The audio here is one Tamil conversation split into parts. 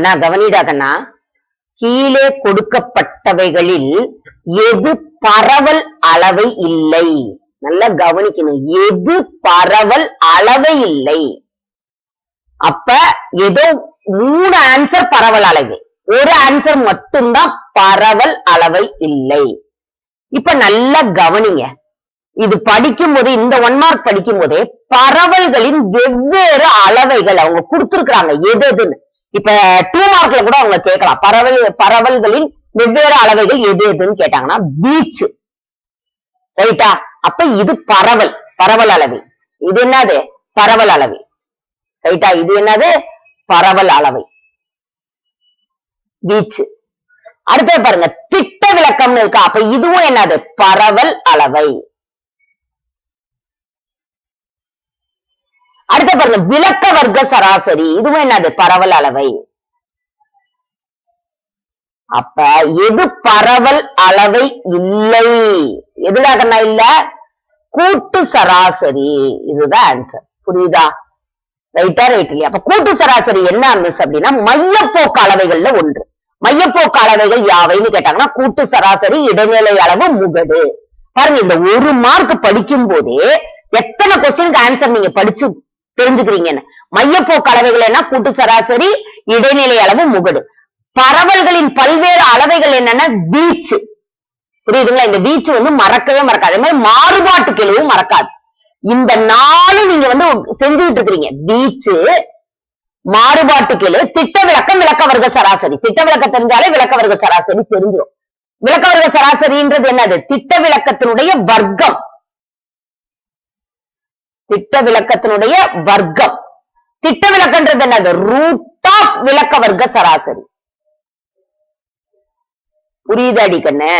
கண்ணா கவனிடா கண்ணா கீழே கொடுக்கப்பட்டவைகளில் எது பரவல் அளவை இல்லை நல்லா கவனிக்கணும் எது பரவல் அளவை இல்லை அப்ப ஏதோ மூணு ஆன்சர் பரவல் அளவை ஒரு ஆன்சர் மட்டும்தான் பரவல் அளவை இல்லை இப்ப நல்லா கவனிங்க இது படிக்கும் போது இந்த ஒன் மார்க் படிக்கும் போதே பரவல்களின் வெவ்வேறு அளவைகள் அவங்க கொடுத்திருக்கிறாங்க எது எதுன்னு இப்ப டூ மார்க்ல கூட அவங்க கேட்கலாம் பரவல் பரவல்களின் வெவ்வேறு அளவைகள் எது எதுன்னு கேட்டாங்கன்னா பீச் ரைட்டா அப்ப இது பரவல் பரவல் அளவை இது என்னது பரவல் அளவை ரைட்டா இது என்னது பரவல் அளவை பீச் அடுத்தது பாருங்க திட்ட விளக்கம்னு இருக்கா அப்ப இதுவும் என்னது பரவல் அளவை அடுத்து பாருங்க விளக்க வர்க்க சராசரி இதுவும் என்னது பரவல் அளவை அப்ப எது பரவல் அளவை இல்லை எதுடா கண்ணா இல்ல கூட்டு சராசரி இதுதான் ஆன்சர் புரியுதா ரைட்டா ரைட் இல்லையா அப்ப கூட்டு சராசரி என்ன மிஸ் அப்படின்னா மையப்போக்கு அளவைகள்ல ஒன்று மையப்போக்கு அளவைகள் யாவைன்னு கேட்டாங்கன்னா கூட்டு சராசரி இடைநிலை அளவு முகடு பாருங்க இந்த ஒரு மார்க் படிக்கும் போதே எத்தனை கொஸ்டினுக்கு ஆன்சர் நீங்க படிச்சு தெரிஞ்சுக்கிறீங்கன்னு மையப்போக்கு அளவைகள் என்ன கூட்டு சராசரி இடைநிலை அளவு முகடு பரவல்களின் பல்வேறு அளவைகள் என்னன்னா வீச்சு புரியுதுங்களா இந்த வீச்சு வந்து மறக்கவே மறக்காது அதே மாதிரி மாறுபாட்டு கெழுவும் மறக்காது இந்த நாளும் நீங்க வந்து செஞ்சுக்கிட்டு இருக்கிறீங்க வீச்சு மாறுபாட்டு கெழு திட்ட விளக்கம் விளக்க வர்க்க சராசரி திட்ட விளக்கம் தெரிஞ்சாலே விளக்க வர்க்க சராசரி தெரிஞ்சிடும் விளக்க வர்க்க சராசரின்றது என்னது திட்ட விளக்கத்தினுடைய வர்க்கம் திட்ட விளக்கத்தினுடைய வர்க்கம் திட்ட விளக்கன்றது என்னது ரூட் ஆஃப் விளக்க வர்க்க சராசரி புரியுது அடிக்கண்ணு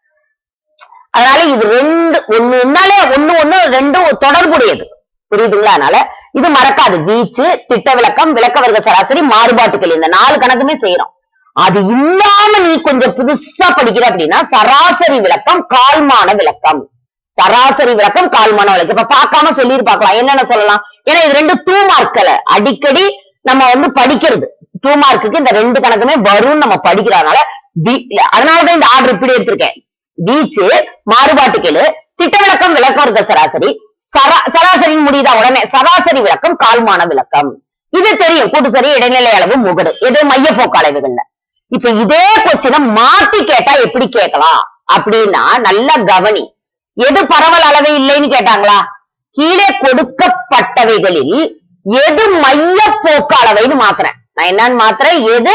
அதனால இது ரெண்டு ஒண்ணு என்னாலே ஒண்ணு ஒண்ணு ரெண்டும் தொடர்புடையது புரியுதுங்களா அதனால இது மறக்காது வீச்சு திட்ட விளக்கம் விளக்க வர்க்க சராசரி மாறுபாட்டுகள் இந்த நாலு கணக்குமே செய்யறோம் அது இல்லாம நீ கொஞ்சம் புதுசா படிக்கிற அப்படின்னா சராசரி விளக்கம் கால்மான விளக்கம் சராசரி விளக்கம் கால்மான விளக்கம் இப்ப பார்க்காம சொல்லிட்டு பார்க்கலாம் என்னென்ன சொல்லலாம் ஏன்னா இது ரெண்டு டூ மார்க்ல அடிக்கடி நம்ம வந்து படிக்கிறது டூ மார்க்குக்கு இந்த ரெண்டு கணக்குமே வரும்னு நம்ம படிக்கிறதுனால வி- அதனாலதான் இந்த ஆர்டர் இப்படி எடுத்திருக்கேன் வீச்சு மாறுபாட்டு கெழு திட்ட விளக்கம் விளக்கம் இருக்க சராசரி சரா- சராசரின்னு முடியுதா உடனே சராசரி விளக்கம் கால்மான விளக்கம் இது தெரியும் கூட்டுசரி இடைநிலை அளவு முகடு எது மையப்போக்கு அளவுகள்ல இப்ப இதே கொஸ்டினை மாத்தி கேட்டா எப்படி கேட்கலாம் அப்படின்னா நல்லா கவனி எது பரவல் அளவு இல்லைன்னு கேட்டாங்களா கீழே கொடுக்கப்பட்டவைகளில் எது மையப்போக்கு அளவைன்னு மாத்துறேன் நான் என்னன்னு மாத்துறேன் எது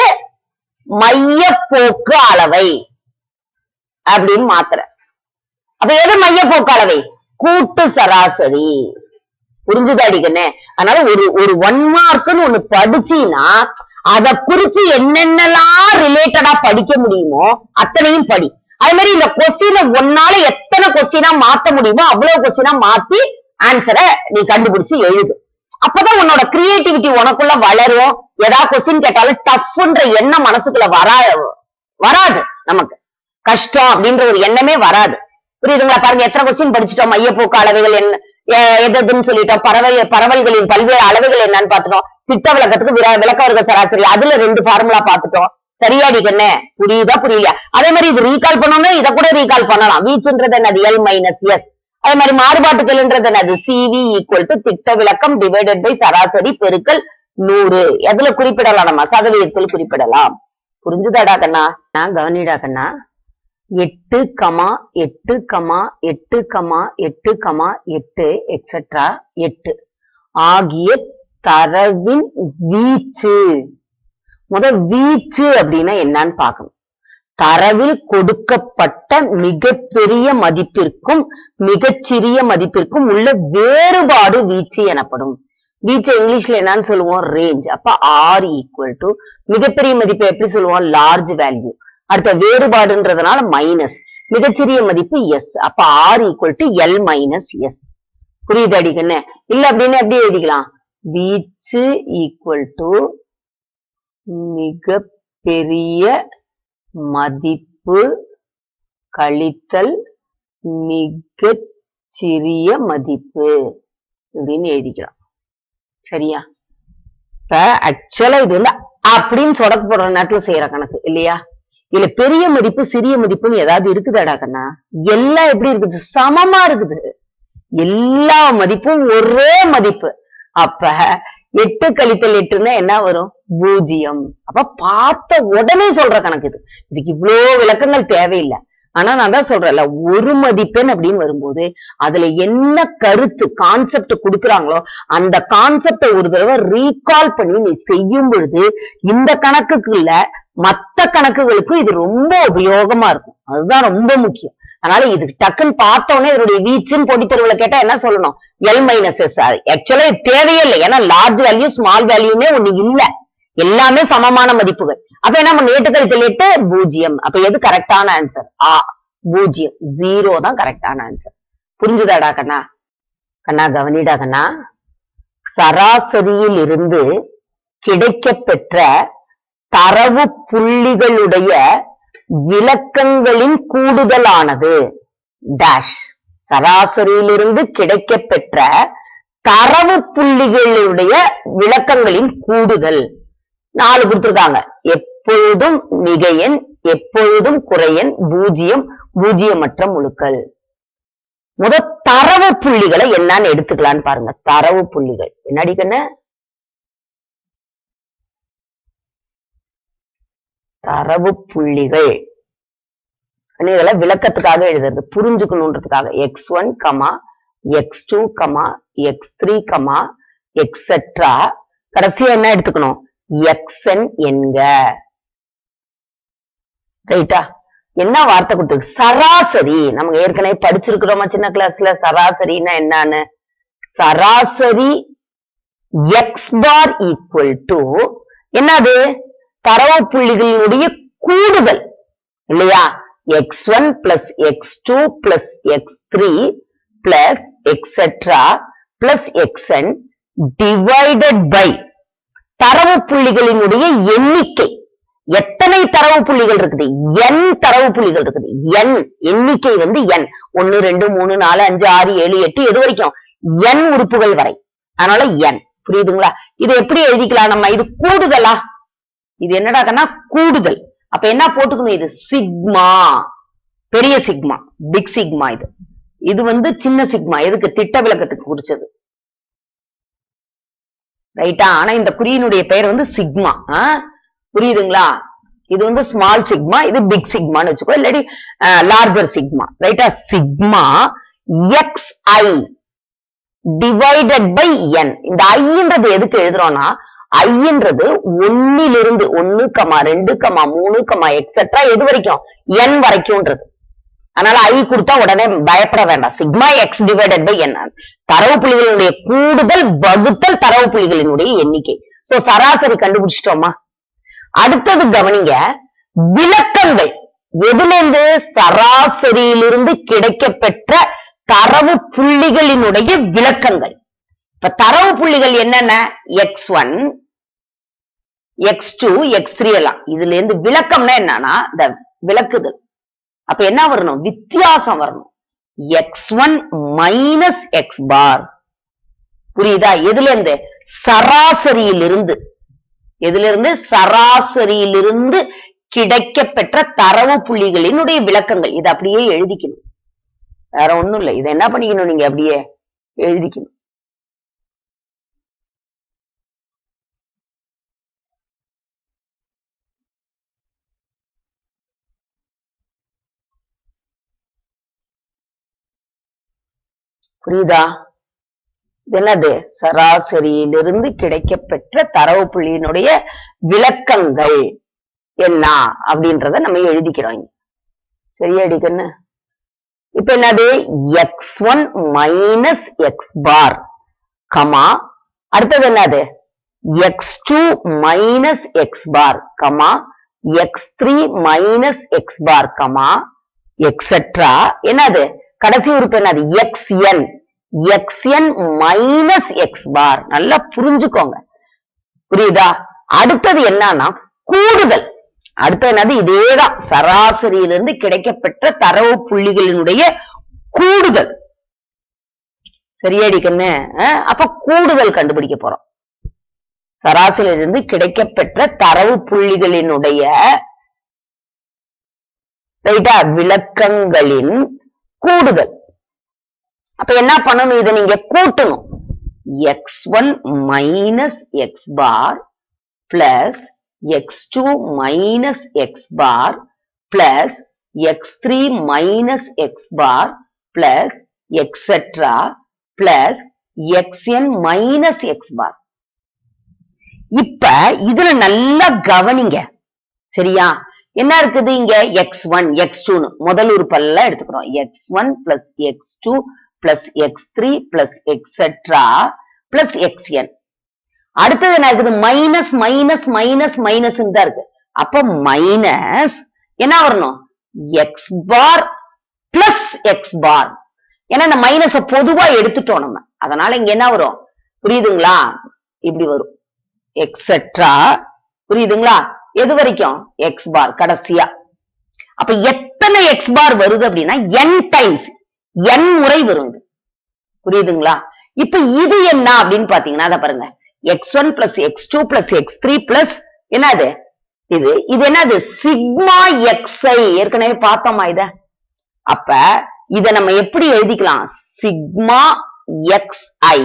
மையப்போக்கு அளவை அப்படின்னு மாத்துறேன் அப்ப எது மையப்போக்கு அளவை கூட்டு சராசரி புரிஞ்சுதா அடிக்கண்ணே அதனால ஒரு ஒரு ஒன் மார்க்னு ஒண்ணு படிச்சீன்னா அத குறிச்சு என்னென்னலாம் ரிலேட்டடா படிக்க முடியுமோ அத்தனையும் படி அதே மாதிரி இந்த கொஸ்டினை ஒன்னால எத்தனை கொஸ்டினா மாத்த முடியுமோ அவ்வளவு கொஸ்டினா மாத்தி ஆன்சரை நீ கண்டுபிடிச்சு எழுது அப்பதான் உன்னோட கிரியேட்டிவிட்டி உனக்குள்ள வளரும் ஏதாவது கொஸ்டின் கேட்டாலும் டஃப்ன்ற எண்ணம் மனசுக்குள்ள வரா வராது நமக்கு கஷ்டம் அப்படின்ற ஒரு எண்ணமே வராது புரியுதுங்களா பாருங்க எத்தனை கொஸ்டின் படிச்சிட்டோம் மையப்போக்கு அளவுகள் என்ன எ- எது எதுன்னு சொல்லிட்டோம் பறவை பறவைகளின் பல்வேறு அளவுகள் என்னன்னு பார்த்துட்டோம் திட்ட விளக்கத்துக்கு விர- விளக்க வர்க்க சராசரி அதுல ரெண்டு ஃபார்முலா பார்த்துட்டோம் சரியாடி கண்ணே புரியுதா புரியலையா அதே மாதிரி இது ரீகால் பண்ணணும் இதை கூட ரீகால் பண்ணலாம் வீச்சுன்றது என்னது எல் மைனஸ் எஸ் அதே மாதிரி மாறுபாட்டுகள்ன்றது என்னது சிவி ஈக்குவல் டு திட்ட விளக்கம் டிவைடட் பை சராசரி பெருக்கல் நூறு எதுல குறிப்பிடலாம் நம்ம சதவீதத்தில் குறிப்பிடலாம் புரிஞ்சுதாடா கண்ணா நான் கவனிடா கண்ணா எட்டு கமா எட்டு கமா எட்டு கமா எட்டு கமா எட்டு எக்ஸெட்ரா எட்டு ஆகிய தரவின் வீச்சு முதல் வீச்சு அப்படின்னா என்னன்னு பார்க்கணும் தரவில் கொடுக்கப்பட்ட மிகப்பெரிய மதிப்பிற்கும் மிகச்சிறிய மதிப்பிற்கும் உள்ள வேறுபாடு வீச்சு எனப்படும் வீச்சு இங்கிலீஷ்ல என்னன்னு சொல்லுவோம் ரேஞ்ச் அப்ப ஆர் ஈக்குவல் டு மிகப்பெரிய மதிப்பை எப்படி சொல்லுவோம் லார்ஜ் வேல்யூ அடுத்த வேறுபாடுன்றதுனால மைனஸ் மிகச்சிறிய மதிப்பு எஸ் அப்ப R equal to L minus S புரியுது அடிக்கண்ணே இல்ல அப்படின்னு எப்படி எழுதிக்கலாம் வீச்சு ஈக்குவல் டு மிக பெரிய மதிப்பு கழித்தல் மிக சிறிய மதிப்பு அப்படின்னு எழுதிக்கலாம் சரியா இப்ப ஆக்சுவலா இது வந்து அப்படின்னு சொடக்கு போடுற நேரத்துல செய்யற கணக்கு இல்லையா இதுல பெரிய மதிப்பு சிறிய மதிப்புன்னு ஏதாவது இருக்குதாடா கண்ணா எல்லாம் எப்படி இருக்குது சமமா இருக்குது எல்லா மதிப்பும் ஒரே மதிப்பு அப்ப எட்டு கழித்தல் எட்டுன்னா என்ன வரும் பூஜ்ஜியம் அப்ப பார்த்த உடனே சொல்ற கணக்கு இது இதுக்கு இவ்ளோ விளக்கங்கள் தேவையில்லை ஆனா நான் தான் சொல்றேன்ல ஒரு மதிப்பெண் அப்படின்னு வரும்போது அதுல என்ன கருத்து கான்செப்ட் கொடுக்குறாங்களோ அந்த கான்செப்டை ஒரு தடவை ரீகால் பண்ணி நீ செய்யும் பொழுது இந்த கணக்குக்கு இல்ல மத்த கணக்குகளுக்கும் இது ரொம்ப உபயோகமா இருக்கும் அதுதான் ரொம்ப முக்கியம் அதனால இதுக்கு டக்குன்னு பார்த்த உடனே இதனுடைய வீச்சுன்னு போட்டி தெருவுல கேட்டா என்ன சொல்லணும் எல் மைனஸ் எஸ் ஆக்சுவலா இது தேவையே இல்லை ஏன்னா லார்ஜ் வேல்யூ ஸ்மால் வேல்யூமே ஒண்ணு இல்ல எல்லாமே சமமான மதிப்புகள் அப்ப என்ன பண்ண எட்டு கழித்தல் எட்டு பூஜ்ஜியம் அப்ப எது கரெக்டான ஆன்சர் ஆ பூஜ்ஜியம் ஜீரோ தான் கரெக்டான ஆன்சர் புரிஞ்சுதாடா கண்ணா கண்ணா கவனிடா கண்ணா சராசரியில் இருந்து கிடைக்கப்பெற்ற தரவு புள்ளிகளுடைய விளக்கங்களின் கூடுதலானது டேஷ் சராசரியிலிருந்து கிடைக்கப்பெற்ற தரவு புள்ளிகளுடைய விளக்கங்களின் கூடுதல் நாலு கொடுத்திருக்காங்க எப்பொழுதும் மிகையன் எப்பொழுதும் குறையன் பூஜ்ஜியம் பூஜ்ஜியமற்ற முழுக்கள் முத தரவு புள்ளிகளை என்னன்னு எடுத்துக்கலான்னு பாருங்க தரவு புள்ளிகள் என்னடி கண்ணு தரவு புள்ளிகள் கண்ணு, இதெல்லாம் விளக்கத்துக்காக எழுதுறது புரிஞ்சுக்கணுன்றதுக்காக X one comma X two comma X three comma etcetera கடைசியா என்ன எடுத்துக்கணும் எக்ஸ்என் என்க ரைட்டா என்ன வார்த்தை கொடுத்துருக்கு சராசரி நம்ம ஏற்கனவே படிச்சிருக்கிறோமா சின்ன கிளாஸ்ல சராசரின்னா என்னன்னு சராசரி எக்ஸ் பார் ஈக்குவல் டு என்னது தரவு புள்ளிகளினுடைய கூடுதல் இல்லையா X one plus X two plus X three plus etcetera plus X N divided by தரவு புள்ளிகளினுடைய எண்ணிக்கை எத்தனை தரவு புள்ளிகள் இருக்குது n தரவு புள்ளிகள் இருக்குது n எண்ணிக்கை வந்து n ஒன்னு ரெண்டு மூணு நாலு அஞ்சு ஆறு ஏழு எட்டு எது வரைக்கும் n உறுப்புகள் வரை அதனால n புரியுதுங்களா இது எப்படி எழுதிக்கலாம் நம்ம இது கூடுதலா இது என்னடாக்கன்னா கூடுதல் அப்ப என்ன போட்டுக்கணும் இது சிக்மா பெரிய சிக்மா பிக் சிக்மா இது இது வந்து சின்ன சிக்மா எதுக்கு திட்ட விளக்கத்துக்கு குறிச்சது ரைட்டா ஆனா இந்த குறியினுடைய பெயர் வந்து சிக்மா ஆ? புரியுதுங்களா இது வந்து ஸ்மால் சிக்மா இது பிக் சிக்மான்னு வச்சுக்கோ இல்லாட்டி லார்ஜர் சிக்மா ரைட்டா sigma X I divided by N இந்த ஐன்றது எதுக்கு எழுதுறோம்னா ஐன்றது ஒன்னிலிருந்து ஒன்னு கமா ரெண்டு கமா மூணு கமா எக்ஸெட்ரா எது வரைக்கும் என் வரைக்கும்ன்றது அதனால ஐ கொடுத்தா உடனே பயப்பட வேண்டாம் sigma X divided by N தரவு புள்ளிகளினுடைய கூடுதல் வகுத்தல் தரவு புள்ளிகளினுடைய எண்ணிக்கை சோ சராசரி கண்டுபிடிச்சிட்டோமா அடுத்தது கவனிங்க விளக்கங்கள் எதுல இருந்து சராசரியிலிருந்து கிடைக்கப்பெற்ற தரவு புள்ளிகளினுடைய விளக்கங்கள் இப்ப தரவு புள்ளிகள் என்னென்ன X one X two X three எல்லாம் இதுல இருந்து விளக்கம்னா என்னன்னா இந்த விளக்குதல் அப்ப என்ன வரணும் வித்தியாசம் வரணும் X one minus X bar புரியுதா எதுல இருந்து சராசரியிலிருந்து எதுல இருந்து சராசரியிலிருந்து கிடைக்கப்பெற்ற தரவு புள்ளிகளினுடைய விளக்கங்கள் இதை அப்படியே எழுதிக்கணும் வேற ஒண்ணும் இல்லை இதை என்ன பண்ணிக்கணும் நீங்க அப்படியே எழுதிக்கணும் புரியுதா இது என்னது சராசரியிலிருந்து கிடைக்கப்பெற்ற தரவு புள்ளியினுடைய விளக்கங்கள் என்ன அப்படின்றத நம்ம எழுதிக்கிறோம் இங்க. சரியாடி கண்ணு இப்ப என்னது X one minus X bar comma அடுத்தது என்னது X two minus X bar comma X three minus X bar comma etcetera என்னது கடைசி உறுப்பு என்னது X N X N minus X bar நல்லா புரிஞ்சுக்கோங்க புரியுதா அடுத்தது என்னன்னா கூடுதல் அடுத்தது என்னது இதேதான் சராசரியிலிருந்து கிடைக்கப்பெற்ற தரவு புள்ளிகளினுடைய கூடுதல் சரியாடி கண்ணு அஹ் அப்ப கூடுதல் கண்டுபிடிக்க போறோம் சராசரியிலிருந்து கிடைக்கப்பெற்ற தரவு புள்ளிகளினுடைய ரைட்டா விளக்கங்களின் கூடுதல் அப்ப என்ன பண்ணணும் இதை நீங்க கூட்டணும் X one minus X bar plus X two minus X bar plus X three minus X bar plus etcetera plus X N minus X bar இப்ப இதுல நல்லா கவனிங்க சரியா என்ன இருக்குது இங்க எக்ஸ் ஒன் எக்ஸ் டூன்னு முதல் உறுப்பெல்லாம் எடுத்துக்கிறோம் X one plus X two plus X three plus etcetera plus X N அடுத்தது என்ன இருக்குது மைனஸ் மைனஸ் மைனஸ் மைனஸ் தான் இருக்கு அப்ப மைனஸ் என்ன வரணும் X bar plus X bar ஏன்னா இந்த மைனஸ பொதுவா எடுத்துட்டோம் நம்ம அதனால இங்க என்ன வரும் புரியுதுங்களா இப்படி வரும் எக்ஸெட்ரா புரியுதுங்களா எது வரைக்கும் எக்ஸ் பார் கடைசியா அப்ப எத்தனை எக்ஸ் பார் வருது அப்படின்னா n டைம்ஸ் n முறை வரும் இது புரியுதுங்களா இப்ப இது என்ன அப்படின்னு பாத்தீங்கன்னா அதை பாருங்க X one plus X two plus X three plus என்னது இது இது என்னது சிக்மா எக்ஸ்ஐ ஏற்கனவே பார்த்தோமா இத அப்ப இத நம்ம எப்படி எழுதிக்கலாம் sigma X I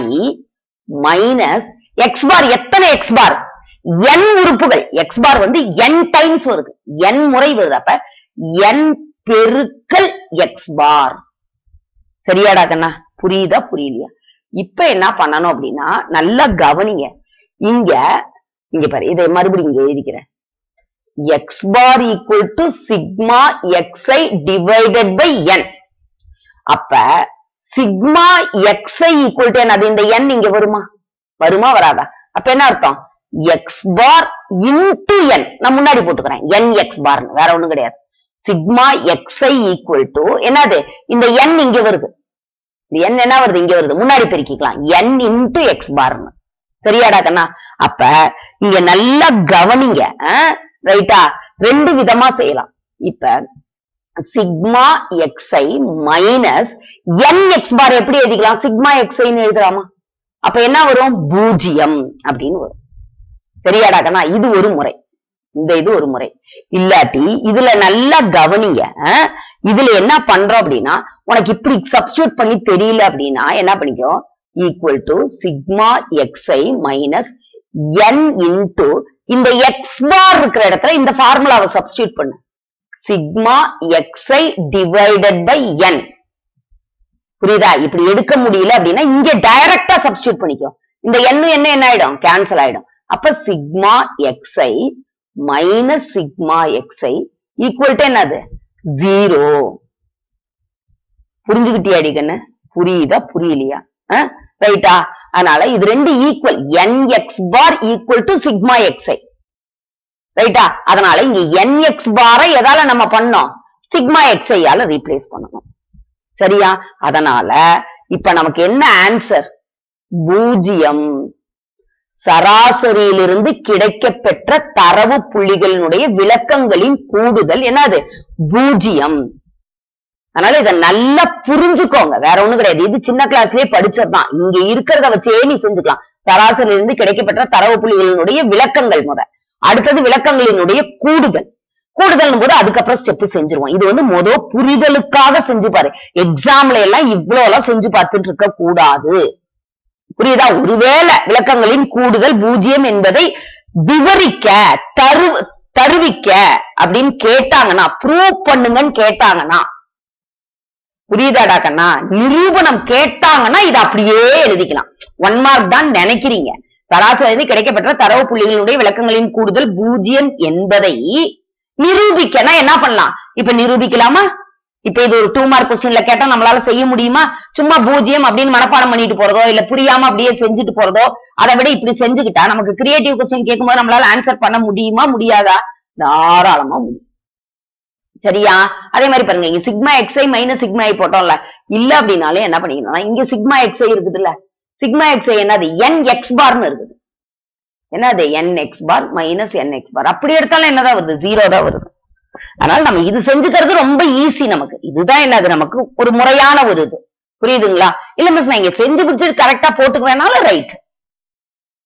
minus X bar எத்தனை எக்ஸ் பார் n உறுப்புகள் எக்ஸ் பார் வந்து n டைம்ஸ் வருது n முறை வருது அப்ப n பெருக்கல் எக்ஸ் பார் சரியாடா கண்ணா புரியுதா புரியலையா இப்ப என்ன பண்ணணும் அப்படின்னா நல்லா கவனிங்க இங்க இங்க பாரு இதை மறுபடியும் இங்க எழுதிக்கிறேன் X bar equal to sigma X I divided by என் அப்ப சிக்மா எக்ஸ்ஐ ஈக்குவல் டு என்னது இந்த என் இங்க வருமா வருமா வராதா அப்ப என்ன அர்த்தம் எக்ஸ் பார் இன்டு என் நான் முன்னாடி போட்டுக்கிறேன் என் எக்ஸ் பார் வேற ஒண்ணும் கிடையாது சிக்மா எக்ஸ்ஐ ஈக்குவல் டு என்னது இந்த என் இங்க வருது இந்த என் என்ன வருது இங்க வருது முன்னாடி பெருக்கிக்கலாம் என் இன்டு எக்ஸ் பார்னு சரியாடா கண்ணா அப்ப இங்க நல்லா கவனிங்க ரைட்டா ரெண்டு விதமா செய்யலாம் இப்ப sigma X I minus N X bar எப்படி எழுதிக்கலாம் சிக்மா எக்ஸ்ஐன்னு எழுதலாமா அப்ப என்ன வரும் பூஜ்ஜியம் அப்படின்னு வரும் சரியாடா கண்ணா இது ஒரு முறை இந்த இது ஒரு முறை இல்லாட்டி இதுல நல்லா கவனிங்க அஹ், இதுல என்ன பண்றோம் அப்படின்னா உனக்கு இப்படி சப்ஸ்டியூட் பண்ணி தெரியல அப்படின்னா என்ன பண்ணிக்கோ equal to sigma X I minus N into இந்த எக்ஸ் பார் இருக்கிற இடத்துல இந்த ஃபார்முலாவை சப்ஸ்டியூட் பண்ணு sigma X I divided by N புரியுதா இப்படி எடுக்க முடியல அப்படின்னா இங்க டைரக்டா சப்ஸ்டியூட் பண்ணிக்கோ இந்த எண்ணு என்ன என்ன ஆயிடும் கேன்சல் ஆயிடும் அப்ப sigma X I minus sigma X I equal to என்னது ஜீரோ புரிஞ்சுக்கிட்டியாடி கண்ணு புரியுதா புரியலையா ரைட்டா அதனால இது ரெண்டு equal N X bar equal to sigma X I ரைட்டா அதனால இங்க என் எக்ஸ் பாரை எதால நம்ம பண்ணோம் சிக்மா எக்ஸ்ஐயால ரீப்ளேஸ் பண்ணணும் சரியா அதனால இப்ப நமக்கு என்ன ஆன்சர் பூஜ்ஜியம் சராசரியிலிருந்து கிடைக்கப்பெற்ற தரவு புள்ளிகளினுடைய விளக்கங்களின் கூடுதல் என்னது பூஜ்ஜியம் அதனால இத நல்லா புரிஞ்சுக்கோங்க வேற ஒண்ணும் கிடையாது இது சின்ன கிளாஸ்லயே படிச்சதுதான் இங்க இருக்கிறத வச்சே நீ செஞ்சுக்கலாம் சராசரியிலிருந்து கிடைக்கப்பெற்ற தரவு புள்ளிகளினுடைய விளக்கங்கள் முத அடுத்தது விளக்கங்களினுடைய கூடுதல் கூடுதல் போது அதுக்கப்புறம் ஸ்டெப் செஞ்சிருவோம் இது வந்து முத புரிதலுக்காக செஞ்சு பாரு எக்ஸாம்ல எல்லாம் இவ்வளவு எல்லாம் செஞ்சு பார்த்துட்டு இருக்க கூடாது புரியுதா ஒருவேளை விளக்கங்களின் கூடுதல் பூஜ்ஜியம் என்பதை விவரிக்க தரு தருவிக்க அப்படின்னு கேட்டாங்கன்னா ப்ரூவ் பண்ணுங்கன்னு கேட்டாங்கன்னா புரியுதாடா கண்ணா நிரூபணம் கேட்டாங்கன்னா இதை அப்படியே எழுதிக்கலாம் ஒன் மார்க் தான் நினைக்கிறீங்க சராசரி கிடைக்கப்பெற்ற தரவு புள்ளிகளுடைய விளக்கங்களின் கூடுதல் பூஜ்ஜியம் என்பதை நிரூபிக்கனா என்ன பண்ணலாம் இப்ப நிரூபிக்கலாமா இப்ப இது ஒரு டூ மார்க் கொஸ்டின்ல கேட்டா நம்மளால செய்ய முடியுமா சும்மா பூஜ்ஜியம் அப்படின்னு மனப்பாடம் பண்ணிட்டு போறதோ இல்ல புரியாம அப்படியே செஞ்சுட்டு போறதோ அதை விட இப்படி செஞ்சுக்கிட்டா நமக்கு கிரியேட்டிவ் கொஸ்டின் கேட்கும்போது நம்மளால ஆன்சர் பண்ண முடியுமா முடியாதா தாராளமா முடியும் சரியா அதே மாதிரி பாருங்க இங்க sigma X I minus sigma I போட்டோம்ல இல்ல அப்படின்னாலே என்ன பண்ணிக்கணும் இங்க சிக்மா எக்ஸ்ஐ இருக்குதுல்ல சிக்மா எக்ஸ்ஐ என்னது என் எக்ஸ் பார்னு இருக்குது என்னது N X bar minus N X bar அப்படி எடுத்தாலும் என்னதான் வருது ஜீரோ தான் வருது அதனால நம்ம இது செஞ்சுக்கிறது ரொம்ப ஈஸி நமக்கு இதுதான் என்னது நமக்கு ஒரு முறையான ஒரு இது புரியுதுங்களா இல்ல மிஸ் நான் இங்க செஞ்சு பிடிச்சிட்டு கரெக்டா போட்டுக்குவேனாலும் ரைட்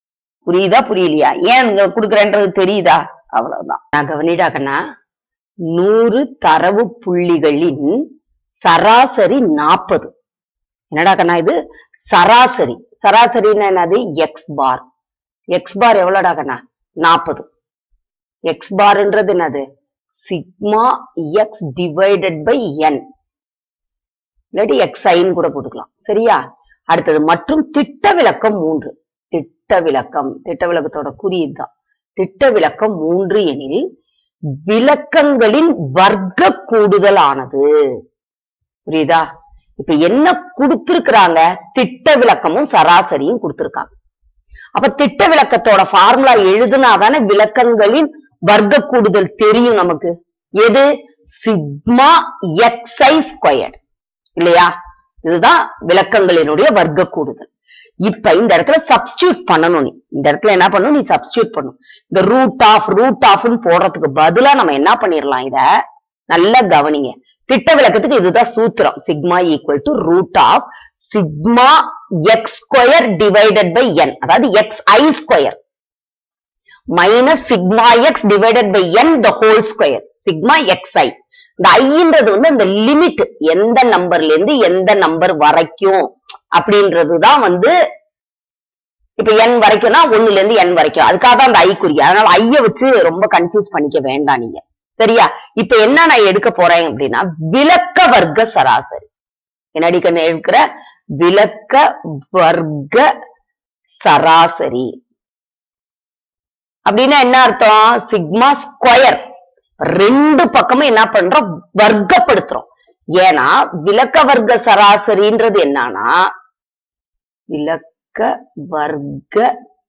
புரியுதா புரியலையா ஏன் இங்க குடுக்கறேன்றது தெரியுதா அவ்வளவுதான் நான் கவனிடா கண்ணா நூறு தரவு புள்ளிகளின் சராசரி நாற்பது என்னடா கண்ணா இது சராசரி சராசரின்னா என்னது எக்ஸ் பார் எக்ஸ் பார் எவ்வளோடா கண்ணா நாற்பது எக்ஸ் பார்ன்றது என்னது sigma X divided by N இல்லாட்டி எக்ஸ் ஐன்னு கூட போட்டுக்கலாம் சரியா அடுத்தது மற்றும் திட்ட விளக்கம் மூன்று திட்ட விளக்கம் திட்ட விளக்கத்தோட குறியீடு தான் திட்ட விளக்கம் மூன்று எனில் விளக்கங்களின் வர்க்க கூடுதல் ஆனது புரியுதா இப்ப என்ன கொடுத்திருக்கிறாங்க திட்ட விளக்கமும் சராசரியும் கொடுத்திருக்காங்க அப்ப திட்ட விளக்கத்தோட ஃபார்முலா எழுதுனாதானே விளக்கங்களின் வர்க்க கூடுதல் தெரியும் நமக்கு எது சிக்மா எக்ஸ்ஐ ஸ்கொயர் இல்லையா இதுதான் விளக்கங்களினுடைய வர்க்க கூடுதல் இப்ப இந்த இடத்துல சப்ஸ்டியூட் பண்ணணும் நீ இந்த இடத்துல என்ன பண்ணணும் நீ சப்ஸ்டியூட் பண்ணணும் இந்த ரூட் ஆஃப் ரூட் ஆஃப்னு போடுறதுக்கு பதிலா நம்ம என்ன பண்ணிடலாம் இத நல்லா கவனிங்க திட்ட விளக்கத்துக்கு இதுதான் சூத்திரம் sigma equal to root of sigma X square divided by N அதாவது X I square minus sigma X divided by N the whole square sigma X I இந்த ஐன்றது வந்து இந்த லிமிட் எந்த நம்பர்ல இருந்து எந்த நம்பர் வரைக்கும் அப்படின்றதுதான் வந்து இப்ப என் வரைக்கும்னா ஒண்ணுல இருந்து என் வரைக்கும் அதுக்காக தான் அந்த ஐ குறி அதனால ஐய வச்சு ரொம்ப கன்ஃபியூஸ் பண்ணிக்க வேண்டாம் நீங்க சரியா இப்ப என்ன நான் எடுக்க போறேன் அப்படின்னா விளக்க வர்க்க சராசரி என்னடி கண்ணு எடுக்கிற விளக்க வர்க்க சராசரி அப்படின்னா என்ன அர்த்தம் சிக்மா ஸ்கொயர் ரெண்டு பக்கமும் என்ன பண்றோம் வர்க்கப்படுத்துறோம் ஏன்னா விளக்க வர்க்க சராசரின்றது என்னன்னா விளக்க வர்க்க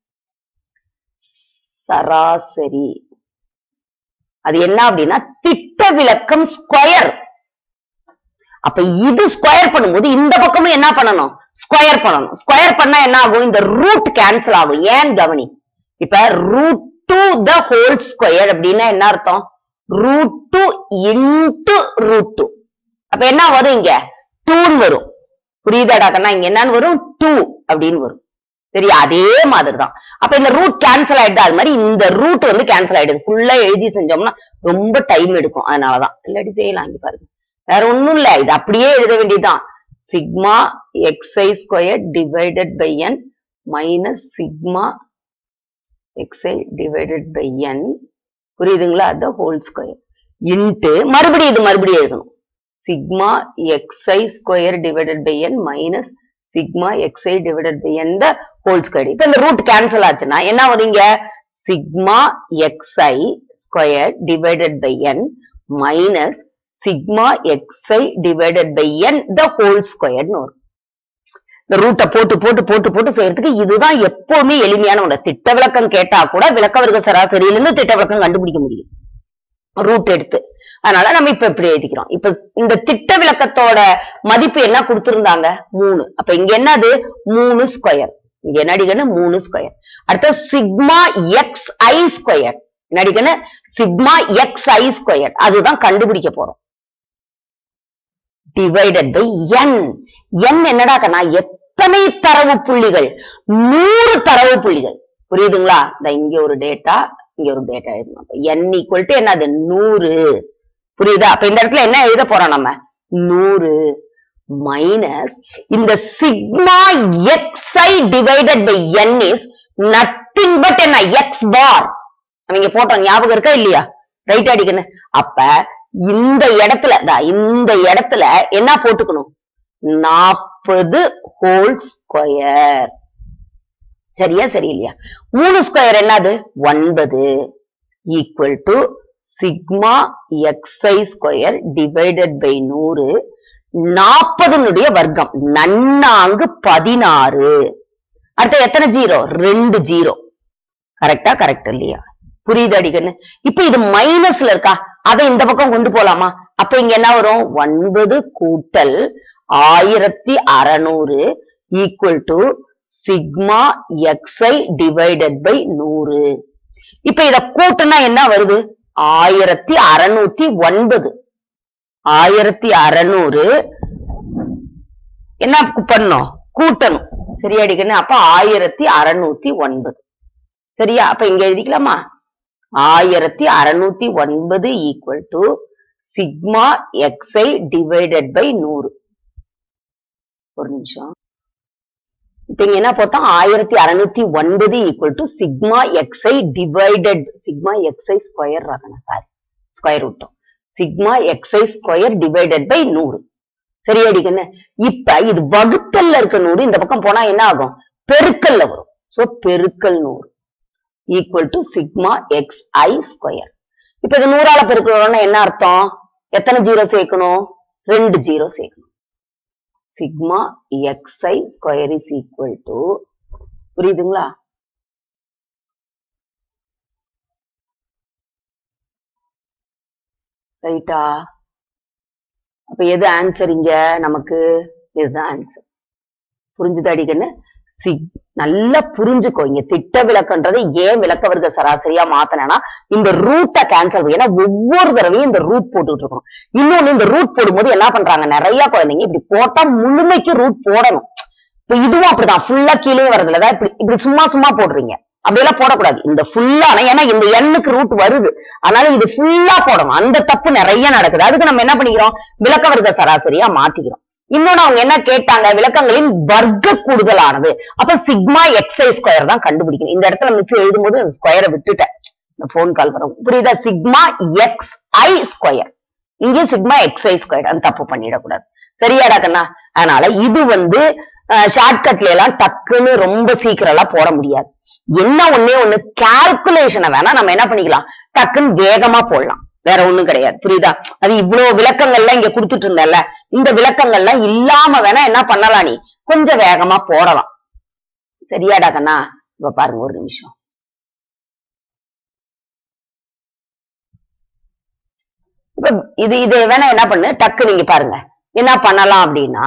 சராசரி அது என்ன அப்படின்னா திட்ட விளக்கம் ஸ்கொயர் அப்ப இது ஸ்கொயர் பண்ணும்போது இந்த பக்கமும் என்ன பண்ணணும் ஸ்கொயர் பண்ணணும் ஸ்கொயர் பண்ணா என்ன ஆகும் இந்த ரூட் கேன்சல் ஆகும் ஏன் கவனி இப்ப root to the whole square அப்படின்னா என்ன அர்த்தம் root two into root two அப்ப என்ன வரும் இங்க டூன்னு வரும் புரியுதாடா கண்ணா இங்க என்னன்னு வரும் டூ அப்படின்னு வரும் சரி அதே மாதிரிதான் அப்ப இந்த ரூட் கேன்சல் ஆயிடுது அது மாதிரி இந்த ரூட் வந்து கேன்சல் ஆயிடுது ஃபுல்லா எழுதி செஞ்சோம்னா ரொம்ப டைம் எடுக்கும் அதனாலதான் இல்லாட்டி செய்யலாம் இங்க பாருங்க வேற ஒண்ணும் இல்ல இது அப்படியே எழுத வேண்டியதுதான் sigma x i square divided by N minus sigma X I divided by N புரியுதுங்களா அது ஹோல் ஸ்கொயர் இன்ட்டு மறுபடியும் இது மறுபடியும் எழுதணும் sigma x i square divided by N minus sigma X I divided by N the whole square இப்ப இந்த ரூட் கேன்சல் ஆச்சுன்னா என்ன வருங்க sigma x i square divided by N minus sigma X I divided by N the whole ஸ்கொயர்னு வரும் இந்த ரூட்டை போட்டு போட்டு போட்டு போட்டு செய்யறதுக்கு இதுதான் எப்பவுமே எளிமையான ஒன்று திட்ட விளக்கம் கேட்டா கூட விளக்க வர்க்க சராசரியிலிருந்து திட்ட விளக்கம் கண்டுபிடிக்க முடியும் ரூட் எடுத்து அதனால நம்ம இப்ப இப்படி எழுதிக்கிறோம் இப்ப இந்த திட்ட விளக்கத்தோட மதிப்பு என்ன கொடுத்திருந்தாங்க மூணு அப்ப இங்க என்னது மூணு ஸ்கொயர் இங்க என்ன அடிக்கணும் மூணு ஸ்கொயர் அடுத்த சிக்மா எக்ஸ் ஐ ஸ்கொயர் என்ன அடிக்கணும் சிக்மா எக்ஸ் ஐ ஸ்கொயர் அதுதான் கண்டுபிடிக்க போறோம் டிவைடட் பை என் என் என்னடா கண்ணா எத்தனை தரவு புள்ளிகள் நூறு தரவு புள்ளிகள் புரியுதுங்களா இந்த இங்க ஒரு டேட்டா இங்க ஒரு டேட்டா எழுதணும் என் ஈக்குவல் டு என்னது நூறு புரியுதா அப்ப இந்த இடத்துல என்ன எழுத போறோம் நம்ம நூறு மைனஸ் இந்த sigma X I divided by N is nothing but என்ன எக்ஸ் பார் அவங்க போட்டோம் ஞாபகம் இருக்கா இல்லையா ரைட் அடிக்கணும் அப்ப இந்த இடத்துல தா, இந்த இடத்துல என்ன போட்டுக்கணும் நாற்பது ஹோல் ஸ்கொயர் சரியா சரி இல்லையா மூணு ஸ்கொயர் என்னது ஒன்பது equal to sigma x i square divided by நூறு நாற்பதுனுடைய வர்க்கம் நன்னாங்கு பதினாறு அடுத்து எத்தனை ஜீரோ ரெண்டு ஜீரோ கரெக்டா கரெக்ட் இல்லையா புரியுது அடிக்கன்னு இப்ப இது மைனஸ்ல இருக்கா அதை இந்த பக்கம் கொண்டு போலாமா அப்ப இங்க என்ன வரும் ஒன்பது கூட்டல் ஆயிரத்தி அறநூறு equal to sigma X I divided by நூறு இப்ப இத கூட்டுனா என்ன வருது ஆயிரத்தி அறநூத்தி ஒன்பது ஆயிரத்தி அறநூறு என்ன பண்ணணும் கூட்டணும் சரியாடிக்கணும் அப்ப ஆயிரத்தி அறநூத்தி ஒன்பது சரியா அப்ப இங்க எழுதிக்கலாமா ஆயிரத்தி அறுநூத்தி ஒன்பது equal to sigma X I divided by நூறு ஒரு நிமிஷம் இப்ப இங்க என்ன போட்டோம் ஆயிரத்தி அறுநூத்தி ஒன்பது equal to sigma X I divided sigma x i square ஆகணும் சாரி ஸ்கொயர் விட்டோம் sigma x i square divided by நூறு சரியாடிக்கண்ணு இப்ப இது வகுத்தல்ல இருக்க நூறு இந்த பக்கம் போனா என்ன ஆகும் பெருக்கல்ல வரும் சோ பெருக்கல் நூறு equal to sigma X I square இப்ப இது நூறால பெருக்கணும்னா என்ன அர்த்தம் எத்தனை ஜீரோ சேர்க்கணும் ரெண்டு ஜீரோ சேர்க்கணும் sigma x i square is equal to புரியுதுங்களா ரைட்டா அப்ப எது ஆன்சர் இங்க நமக்கு இதுதான் ஆன்சர் புரிஞ்சுதா அடிக்கன்னு சிக் நல்லா புரிஞ்சுக்கோ இங்க திட்ட விளக்கன்றது ஏன் விளக்க வர்க்க சராசரியா மாத்தனா இந்த ரூட்டை கேன்சல் ஏன்னா ஒவ்வொரு தடவையும் இந்த ரூட் போட்டுட்டு இருக்கணும் இன்னொன்னு இந்த ரூட் போடும்போது என்ன பண்றாங்க நிறைய குழந்தைங்க இப்படி போட்டா முழுமைக்கு ரூட் போடணும் இப்ப இதுவும் அப்படிதான் ஃபுல்லா கீழே வரதுல தான் இப்படி இப்படி சும்மா சும்மா போடுறீங்க அப்படியெல்லாம் போடக்கூடாது இந்த ஃபுல்லான ஏன்னா இந்த எண்ணுக்கு ரூட் வருது அதனால இது ஃபுல்லா போடணும் அந்த தப்பு நிறைய நடக்குது அதுக்கு நம்ம என்ன பண்ணிக்கிறோம் விளக்க வர்க்க சராசரியா மாத்திக்கிறோம் இன்னொன்னு அவங்க என்ன கேட்டாங்க விளக்கங்களின் வர்க்க கூடுதலானது அப்ப சிக்மா எக்ஸ்ஐ ஸ்கொயர் தான் கண்டுபிடிக்கணும் இந்த இடத்துல மிஸ் எழுதும்போது அந்த ஸ்கொயரை விட்டுட்டேன் இந்த போன் கால் வரும் புரியுதா சிக்மா எக்ஸ் ஐ ஸ்கொயர் இங்கே சிக்மா எக்ஸ்ஐ ஸ்கொயர் அந்த தப்பு பண்ணிடக்கூடாது சரியாடா கண்ணா அதனால இது வந்து ஷார்ட்கட்ல எல்லாம் டக்குன்னு ரொம்ப சீக்கிரம் எல்லாம் போட முடியாது என்ன ஒண்ணே ஒண்ணு கால்குலேஷனை வேணா நம்ம என்ன பண்ணிக்கலாம் டக்குன்னு வேகமா போடலாம் வேற ஒண்ணும் கிடையாது புரியுதா அது இவ்வளவு விளக்கங்கள்லாம் இங்க கொடுத்துட்டு இருந்தல இந்த விளக்கங்கள்லாம் இல்லாம வேணா என்ன பண்ணலாம் நீ கொஞ்சம் வேகமா போடலாம் சரியாடா கண்ணா இப்ப பாருங்க ஒரு நிமிஷம் இப்ப இது இது வேணா என்ன பண்ணு டக்கு நீங்க பாருங்க என்ன பண்ணலாம் அப்படின்னா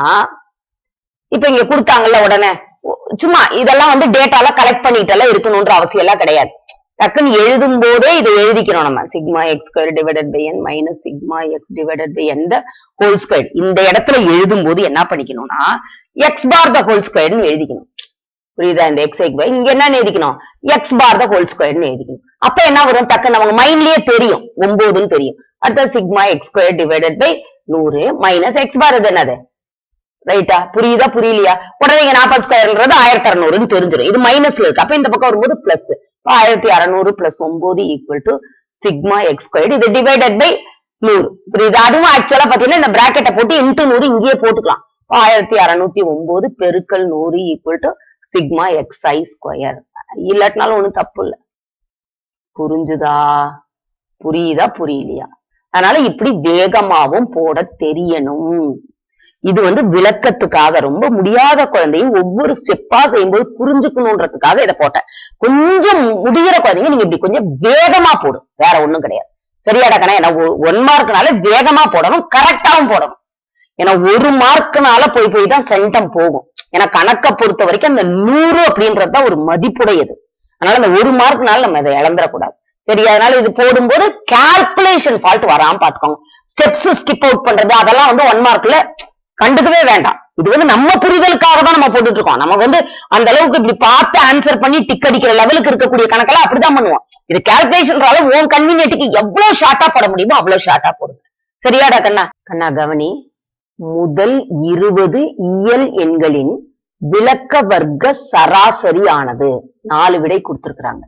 இப்ப இங்க கொடுத்தாங்கல்ல உடனே சும்மா இதெல்லாம் வந்து டேட்டால கலெக்ட் பண்ணிட்டெல்லாம் இருக்கணும்ன்ற அவசியம் எல்லாம் கிடையாது டக்குன்னு எழுதும் போதே இதை எழுதிக்கிறோம் நம்ம sigma X square divided by N minus sigma X divided by N the whole square இந்த இடத்துல எழுதும் போது என்ன பண்ணிக்கணும்னா எக்ஸ் பார் த ஹோல் ஸ்கொயர்னு எழுதிக்கணும் புரியுதா இந்த எக்ஸ் எக் பை இங்க என்ன எழுதிக்கணும் எக்ஸ் பார் த ஹோல் ஸ்கொயர்னு எழுதிக்கணும் அப்ப என்ன வரும் டக்குன்னு அவங்க மைண்ட்லயே தெரியும் ஒன்பதுன்னு தெரியும் அடுத்த sigma X square divided by நூறு மைனஸ் எக்ஸ் பார் இது என்னது ரைட்டா புரியுதா புரியலையா உடனே இங்க நாற்பது ஸ்கொயர்ன்றது ஆயிரத்தி அறுநூறுன்னு தெரிஞ்சிடும் இது மைனஸ்ல இருக்கு அப்ப இந்த பக்கம் வரும்போது பிளஸ் ஆயிரத்தி அறுநூறு பிளஸ் ஒன்பது equal to sigma X square இது டிவைடட் பை நூறு புரியுது அதுவும் ஆக்சுவலா பாத்தீங்கன்னா இந்த பிராக்கெட்டை போட்டு இன்ட்டு நூறு இங்கேயே போட்டுக்கலாம் ஆயிரத்தி அறுநூத்தி ஒன்பது பெருக்கல் நூறு equal to sigma X I square இல்லாட்டினாலும் ஒண்ணும் தப்பு இல்ல புரிஞ்சுதா புரியுதா புரியலையா அதனால இப்படி வேகமாவும் போட தெரியணும் இது வந்து விளக்கத்துக்காக ரொம்ப முடியாத குழந்தையும் ஒவ்வொரு ஸ்டெப்பா செய்யும்போது புரிஞ்சுக்கணுன்றதுக்காக இதை போட்டேன் கொஞ்சம் முடிகிற குழந்தைங்க நீங்க இப்படி கொஞ்சம் வேகமா போடும் வேற ஒண்ணும் கிடையாது சரியாடா கண்ணா ஏன்னா ஒன் மார்க்னால வேகமா போடணும் கரெக்டாவும் போடணும் ஏன்னா ஒரு மார்க்னால போய் போய் தான் சென்டம் போகும் ஏன்னா கணக்கை பொறுத்த வரைக்கும் அந்த நூறு அப்படின்றது தான் ஒரு மதிப்புடையது அதனால அந்த ஒரு மார்க்னால நம்ம இதை இழந்துடக்கூடாது சரி அதனால இது போடும்போது கால்குலேஷன் ஃபால்ட் வராம பாத்துக்கோங்க ஸ்டெப்ஸ் ஸ்கிப் அவுட் பண்றது அதெல்லாம் வந்து ஒன் மார்க்ல கண்டுக்கவே வேண்டாம் இது வந்து நம்ம புரிதலுக்காக தான் நம்ம போட்டுட்டு இருக்கோம் நம்ம வந்து அந்த அளவுக்கு இப்படி பார்த்து ஆன்சர் பண்ணி டிக் அடிக்கிற லெவலுக்கு இருக்கக்கூடிய கணக்கெல்லாம் அப்படிதான் பண்ணுவோம் இது கால்குலேஷன் உன் கன்வீனியன்ட்டுக்கு எவ்வளவு ஷார்ட்டா போட முடியுமோ அவ்வளவு ஷார்ட்டா போடுங்க சரியாடா கண்ணா கண்ணா கவனி முதல் இருபது இயல் எண்களின் விளக்க வர்க்க சராசரி ஆனது நாலு விடை கொடுத்திருக்கிறாங்க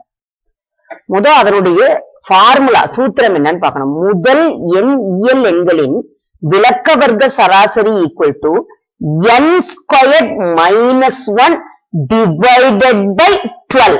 முத அதனுடைய ஃபார்முலா சூத்திரம் என்னன்னு பார்க்கணும் முதல் எண் இயல் எண்களின் விளக்க வர்க்க சராசரி equal to n square minus one divided by twelve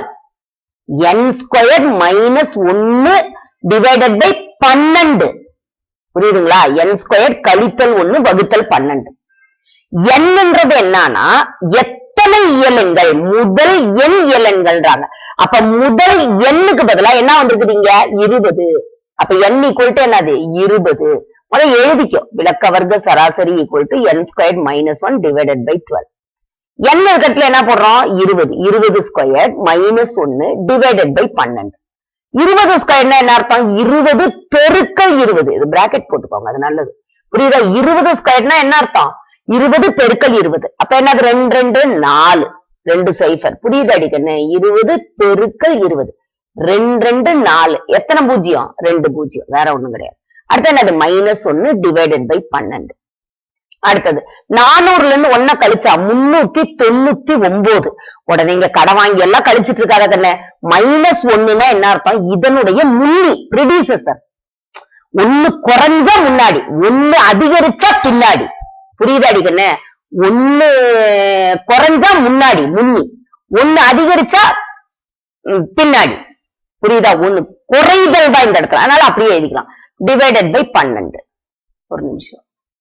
n square minus ஒன்னு டிவைடட் பை பன்னெண்டு புரியுதுங்களா என் ஸ்கொயர் கழித்தல் ஒண்ணு வகுத்தல் பன்னெண்டு என்னன்றது என்னன்னா எத்தனை இயலெண்கள் முதல் எண் இயலெண்கள்ன்றாங்க அப்ப முதல் எண்ணுக்கு பதிலா என்ன வந்திருக்குதுங்க இருபது அப்ப என் ஈக்குவல் டு என்னது இருபது முதல்ல எழுதிக்கோ விளக்க வர்க்க சராசரி equal to n square minus one divided by twelve n இருக்கட்டுல என்ன போடுறோம் இருபது இருபது ஸ்கொயர் மைனஸ் ஒன்னு டிவைடட் பை பன்னெண்டு இருபது ஸ்கொயர்னா என்ன அர்த்தம் இருபது பெருக்கல் இருபது இது பிராக்கெட் போட்டுக்கோங்க அது நல்லது புரியுதா இருபது ஸ்கொயர்னா என்ன அர்த்தம் இருபது பெருக்கல் இருபது அப்ப என்னது ரெண்டு ரெண்டு நாலு ரெண்டு சைஃபர் புரியுது அடிக்கண்ணு இருபது பெருக்கல் இருபது ரெண்டு ரெண்டு நாலு எத்தனை பூஜ்ஜியம் ரெண்டு பூஜ்ஜியம் வேற ஒண்ணும் கிடையாது அடுத்து என்னது மைனஸ் ஒன்னு டிவைடட் பை பன்னெண்டு அடுத்தது நானூறுல இருந்து ஒன்ன கழிச்சா முன்னூத்தி தொண்ணூத்தி ஒன்பது உடனே இங்க கடன் வாங்கி எல்லாம் கழிச்சிட்டு இருக்காத கண்ணே மைனஸ் ஒண்ணுன்னா என்ன அர்த்தம் இதனுடைய முன்னி ப்ரிடிசஸர் ஒண்ணு குறைஞ்சா முன்னாடி ஒண்ணு அதிகரிச்சா பின்னாடி புரியுதா அடிக்கண்ணே ஒண்ணு குறைஞ்சா முன்னாடி முன்னி ஒண்ணு அதிகரிச்சா ம், பின்னாடி புரியுதா ஒண்ணு குறைதல் தான் இந்த இடத்துல அதனால அப்படியே எழுதிக்கலாம் டிவைடட் பை பன்னெண்டு ஒரு நிமிஷம்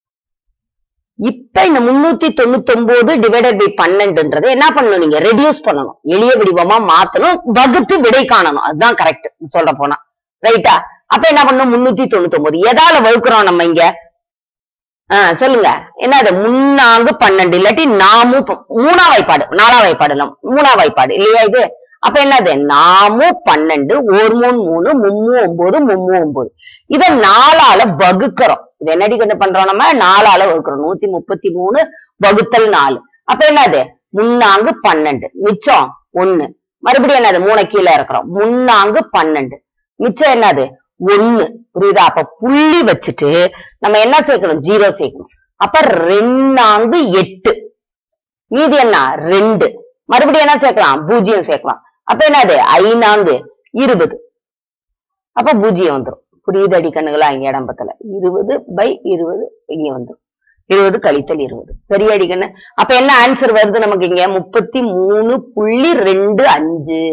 இப்ப இந்த முன்னூத்தி தொண்ணூத்தி ஒன்பது டிவைடட் பை பன்னெண்டுன்றது என்ன பண்ணணும் நீங்க ரெடியூஸ் பண்ணணும் எளிய வடிவமா மாத்தணும் வகுத்து விடை காணணும் அதுதான் கரெக்ட் சொல்ற போனா ரைட்டா அப்ப என்ன பண்ணணும் முன்னூத்தி தொண்ணூத்தி ஒன்பது எதால வகுக்கிறோம் நம்ம இங்க ஆஹ் சொல்லுங்க என்னது முன்னாங்கு பன்னெண்டு இல்லாட்டி நாமு ப- மூணா வாய்ப்பாடு நாலா வாய்ப்பாடு இல்ல மூணா வாய்ப்பாடு இல்லையா இது அப்ப என்னது நாமு பன்னெண்டு ஒரு மூணு மூணு மும்மு ஒன்பது மும்மு ஒன்பது இத நாலால வகுக்கிறோம் இது என்னடி கண்டு பண்றோம் நம்ம நாலால வகுக்கிறோம் நூத்தி முப்பத்தி மூணு வகுத்தல் நாலு அப்ப என்னது முன்னாங்கு பன்னெண்டு மிச்சம் ஒண்ணு மறுபடியும் என்னது மூணை கீழே இருக்கிறோம் முன்னாங்கு பன்னெண்டு மிச்சம் என்னது ஒண்ணு புரியுதா அப்ப புள்ளி வச்சுட்டு நம்ம என்ன சேர்க்கணும் ஜீரோ சேர்க்கணும் அப்ப ரெண்டாங்கு எட்டு மீதி என்ன ரெண்டு மறுபடியும் என்ன சேர்க்கலாம் பூஜ்ஜியம் சேர்க்கலாம் அப்ப என்னது ஐநான்கு இருபது அப்ப பூஜ்ஜியம் வந்துரும் புரியுது அடி கண்ணுகளா இங்க இடம்பத்துல இருபது பை இருபது இங்க வந்துரும் இருபது கழித்தல் இருபது சரியா அடி கண்ணு அப்ப என்ன ஆன்சர் வருது நமக்கு இங்க முப்பத்தி மூணு புள்ளி ரெண்டு அஞ்சு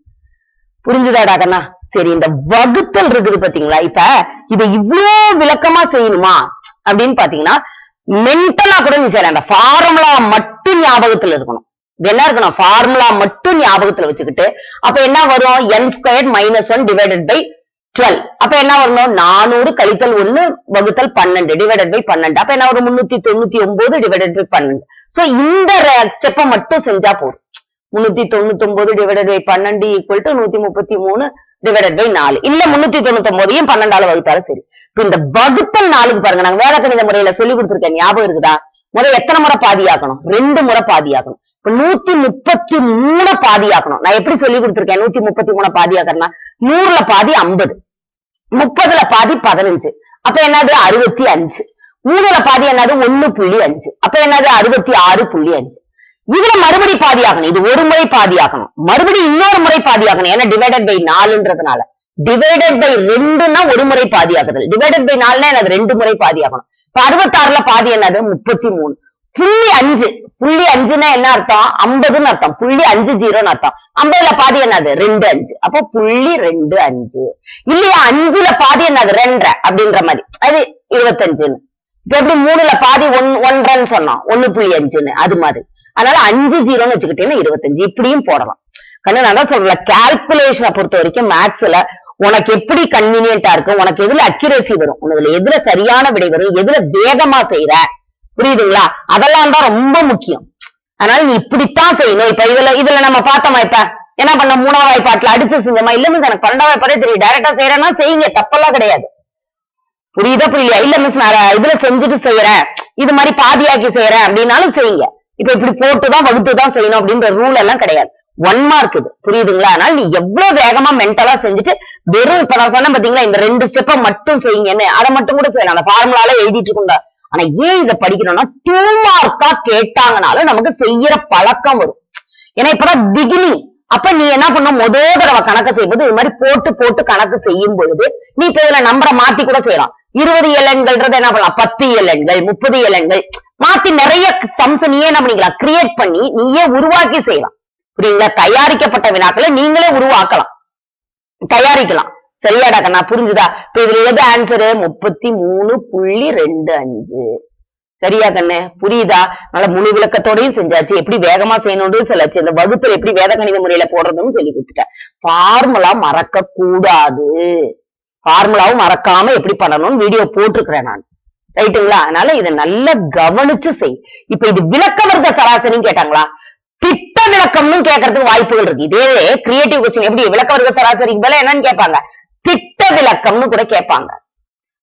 புரிஞ்சுதாடா கண்ணா சரி இந்த வகுத்தல் இருக்குது பாத்தீங்களா இப்ப இதை இவ்ளோ விளக்கமா செய்யணுமா அப்படின்னு பாத்தீங்கன்னா மென்டலா கூட நீ செய்யலாம் அந்த ஃபார்முலா மட்டும் ஞாபகத்துல இருக்கணும் இது என்ன இருக்கணும் ஃபார்முலா மட்டும் ஞாபகத்துல வச்சுக்கிட்டு அப்ப என்ன வரும் n square minus one divided by twelve அப்ப என்ன வரணும் நானூறு கழித்தல் ஒண்ணு வகுத்தல் பன்னெண்டு டிவைடட் பை பன்னெண்டு அப்ப என்ன வரும் முன்னூத்தி தொண்ணூத்தி ஒன்பது டிவைடட் பை பன்னெண்டு சோ இந்த ஸ்டெப்பை மட்டும் செஞ்சா போதும் முன்னூத்தி தொண்ணூத்தி ஒன்பது டிவைடட் பை பன்னெண்டு ஈக்குவல் டு நூத்தி முப்பத்தி மூணு டிவைடட் பை நாலு இல்ல முன்னூத்தி தொண்ணூத்தி ஒன்பதையும் பன்னெண்டால வகுத்தாலும் சரி இப்ப இந்த வகுத்தல் நாளுக்கு பாருங்க நாங்க வேற கணித முறையில சொல்லி கொடுத்துருக்கேன் ஞாபகம் இருக்குதா முதல்ல எத்தனை முறை பாதியாக்கணும் ரெண்டு முறை பாதியாக்கணும் இப்ப நூத்தி முப்பத்தி மூணு பாதியாக்கணும் நான் எப்படி சொல்லி கொடுத்துருக்கேன் நூத்தி முப்பத்தி மூணு பாதியாக்கணும்னா நூறுல பாதி ஐம்பது முப்பதுல பாதி பதினஞ்சு அப்ப என்னது அறுபத்தி அஞ்சு மூணுல பாதி என்னது ஒண்ணு புள்ளி அஞ்சு அப்ப என்னது அறுபத்தி ஆறு புள்ளி அஞ்சு இதுல மறுபடி பாதியாகணும் இது ஒரு முறை பாதியாகணும் மறுபடியும் இன்னொரு முறை பாதியாகணும் ஏன்னா டிவைடட் பை நாலுன்றதுனால டிவைடட் பை ரெண்டுன்னா ஒரு முறை பாதியாகுது டிவைடட் பை நாலுனா என்னது ரெண்டு முறை பாதியாகணும் இப்ப அறுபத்தாறுல பாதி என்னது முப்பத்தி மூணு புள்ளி அஞ்சு புள்ளி அஞ்சுன்னா என்ன அர்த்தம் ஐம்பதுன்னு அர்த்தம் புள்ளி அஞ்சு ஜீரோன்னு அர்த்தம் ஐம்பதுல பாதி என்னது ரெண்டு அஞ்சு அப்போ புள்ளி ரெண்டு அஞ்சு இல்லையா அஞ்சுல பாதி என்னது ரெண்டரை அப்படின்ற மாதிரி அது இருபத்தஞ்சுன்னு இப்ப எப்படி மூணுல பாதி ஒன் ஒன்றரைன்னு சொன்னோம் ஒண்ணு புள்ளி அஞ்சுன்னு அது மாதிரி அதனால அஞ்சு ஜீரோன்னு வச்சுக்கிட்டீங்கன்னா இருபத்தஞ்சு இப்படியும் போடலாம் கண்ணு நான் தான் சொல்றேன் கால்குலேஷனை பொறுத்த வரைக்கும் மேத்ஸ்ல உனக்கு எப்படி கன்வீனியன்டா இருக்கு உனக்கு எதுல அக்யூரேசி வரும் உனதுல எதுல சரியான விடை வரும் எதுல வேகமா செய்யற புரியுதுங்களா அதெல்லாம் தான் ரொம்ப முக்கியம் அதனால நீ இப்படித்தான் செய்யணும் இப்ப இதுல இதுல நம்ம பார்த்தோமா இப்ப என்ன பண்ண மூணாவது வாய்ப்பாட்டுல அடிச்சு செஞ்சோமா இல்ல மிஸ் எனக்கு பன்னெண்டாவது வாய்ப்பாடே தெரியும் டைரக்டா செய்யறேன்னா செய்யுங்க தப்பெல்லாம் கிடையாது புரியுதா புரியலையா இல்ல மிஸ் நான் இதுல செஞ்சுட்டு செய்யறேன் இது மாதிரி பாதியாக்கி செய்யறேன் அப்படின்னாலும் செய்யுங்க இப்ப இப்படி போட்டுதான் வகுத்து தான் செய்யணும் அப்படின்ற ரூல் எல்லாம் கிடையாது ஒன் மார்க் இது புரியுதுங்களா அதனால நீ எவ்வளவு வேகமா மென்டலா செஞ்சுட்டு வெறும் இப்ப நான் சொன்னேன் பாத்தீங்களா இந்த ரெண்டு ஸ்டெப்பை மட்டும் செய்யுங்கன்னு அதை மட்டும் கூட செய்யலாம் அந்த ஃபார்முலால எழுதிட்டு இருக்குங்க ஆனா ஏன் இதை படிக்கணும்னா டூ மார்க்கா கேட்டாங்கனாலும் நமக்கு செய்யற பழக்கம் வரும் ஏன்னா இப்பதான் பிகினிங் அப்ப நீ என்ன பண்ணும் முதல் தடவை கணக்கு செய்யும்போது இது மாதிரி போட்டு போட்டு கணக்கு செய்யும் பொழுது நீ இப்ப இதுல நம்பரை மாத்தி கூட செய்யலாம் இருபது இலன்கள்ன்றத என்ன பண்ணலாம் பத்து இலன்கள் முப்பது இலன்கள் மாத்தி நிறைய சம்ஸ் நீயே என்ன பண்ணிக்கலாம் கிரியேட் பண்ணி நீயே உருவாக்கி செய்யலாம் புரியுங்களா தயாரிக்கப்பட்ட வினாக்களை நீங்களே உருவாக்கலாம் தயாரிக்கலாம் சரியாடா கண்ணா புரிஞ்சுதா இப்ப இதுல எது ஆன்சரு முப்பத்தி மூணு புள்ளி ரெண்டு அஞ்சு சரியா கண்ணு புரியுதா நல்ல முழு விளக்கத்தோடயும் செஞ்சாச்சு எப்படி வேகமா செய்யணும்னு சொல்லாச்சு இந்த வகுப்புல எப்படி வேத கணித முறையில போடுறதுன்னு சொல்லி கொடுத்துட்டேன் ஃபார்முலா மறக்க கூடாது ஃபார்முலாவும் மறக்காம எப்படி பண்ணணும்னு வீடியோ போட்டிருக்கிறேன் நான் ரைட்டுங்களா அதனால இதை நல்லா கவனிச்சு செய் இப்ப இது விளக்க வர்க்க சராசரின்னு கேட்டாங்களா திட்ட விளக்கம்னு கேட்கறதுக்கு வாய்ப்புகள் இருக்கு இதே கிரியேட்டிவ் கொஸ்டின் எப்படி விளக்க வர்க்க சராசரிக்கு பதிலா என்னன்னு கேட்பாங்க திட்ட விளக்கம்னு கூட கேட்பாங்க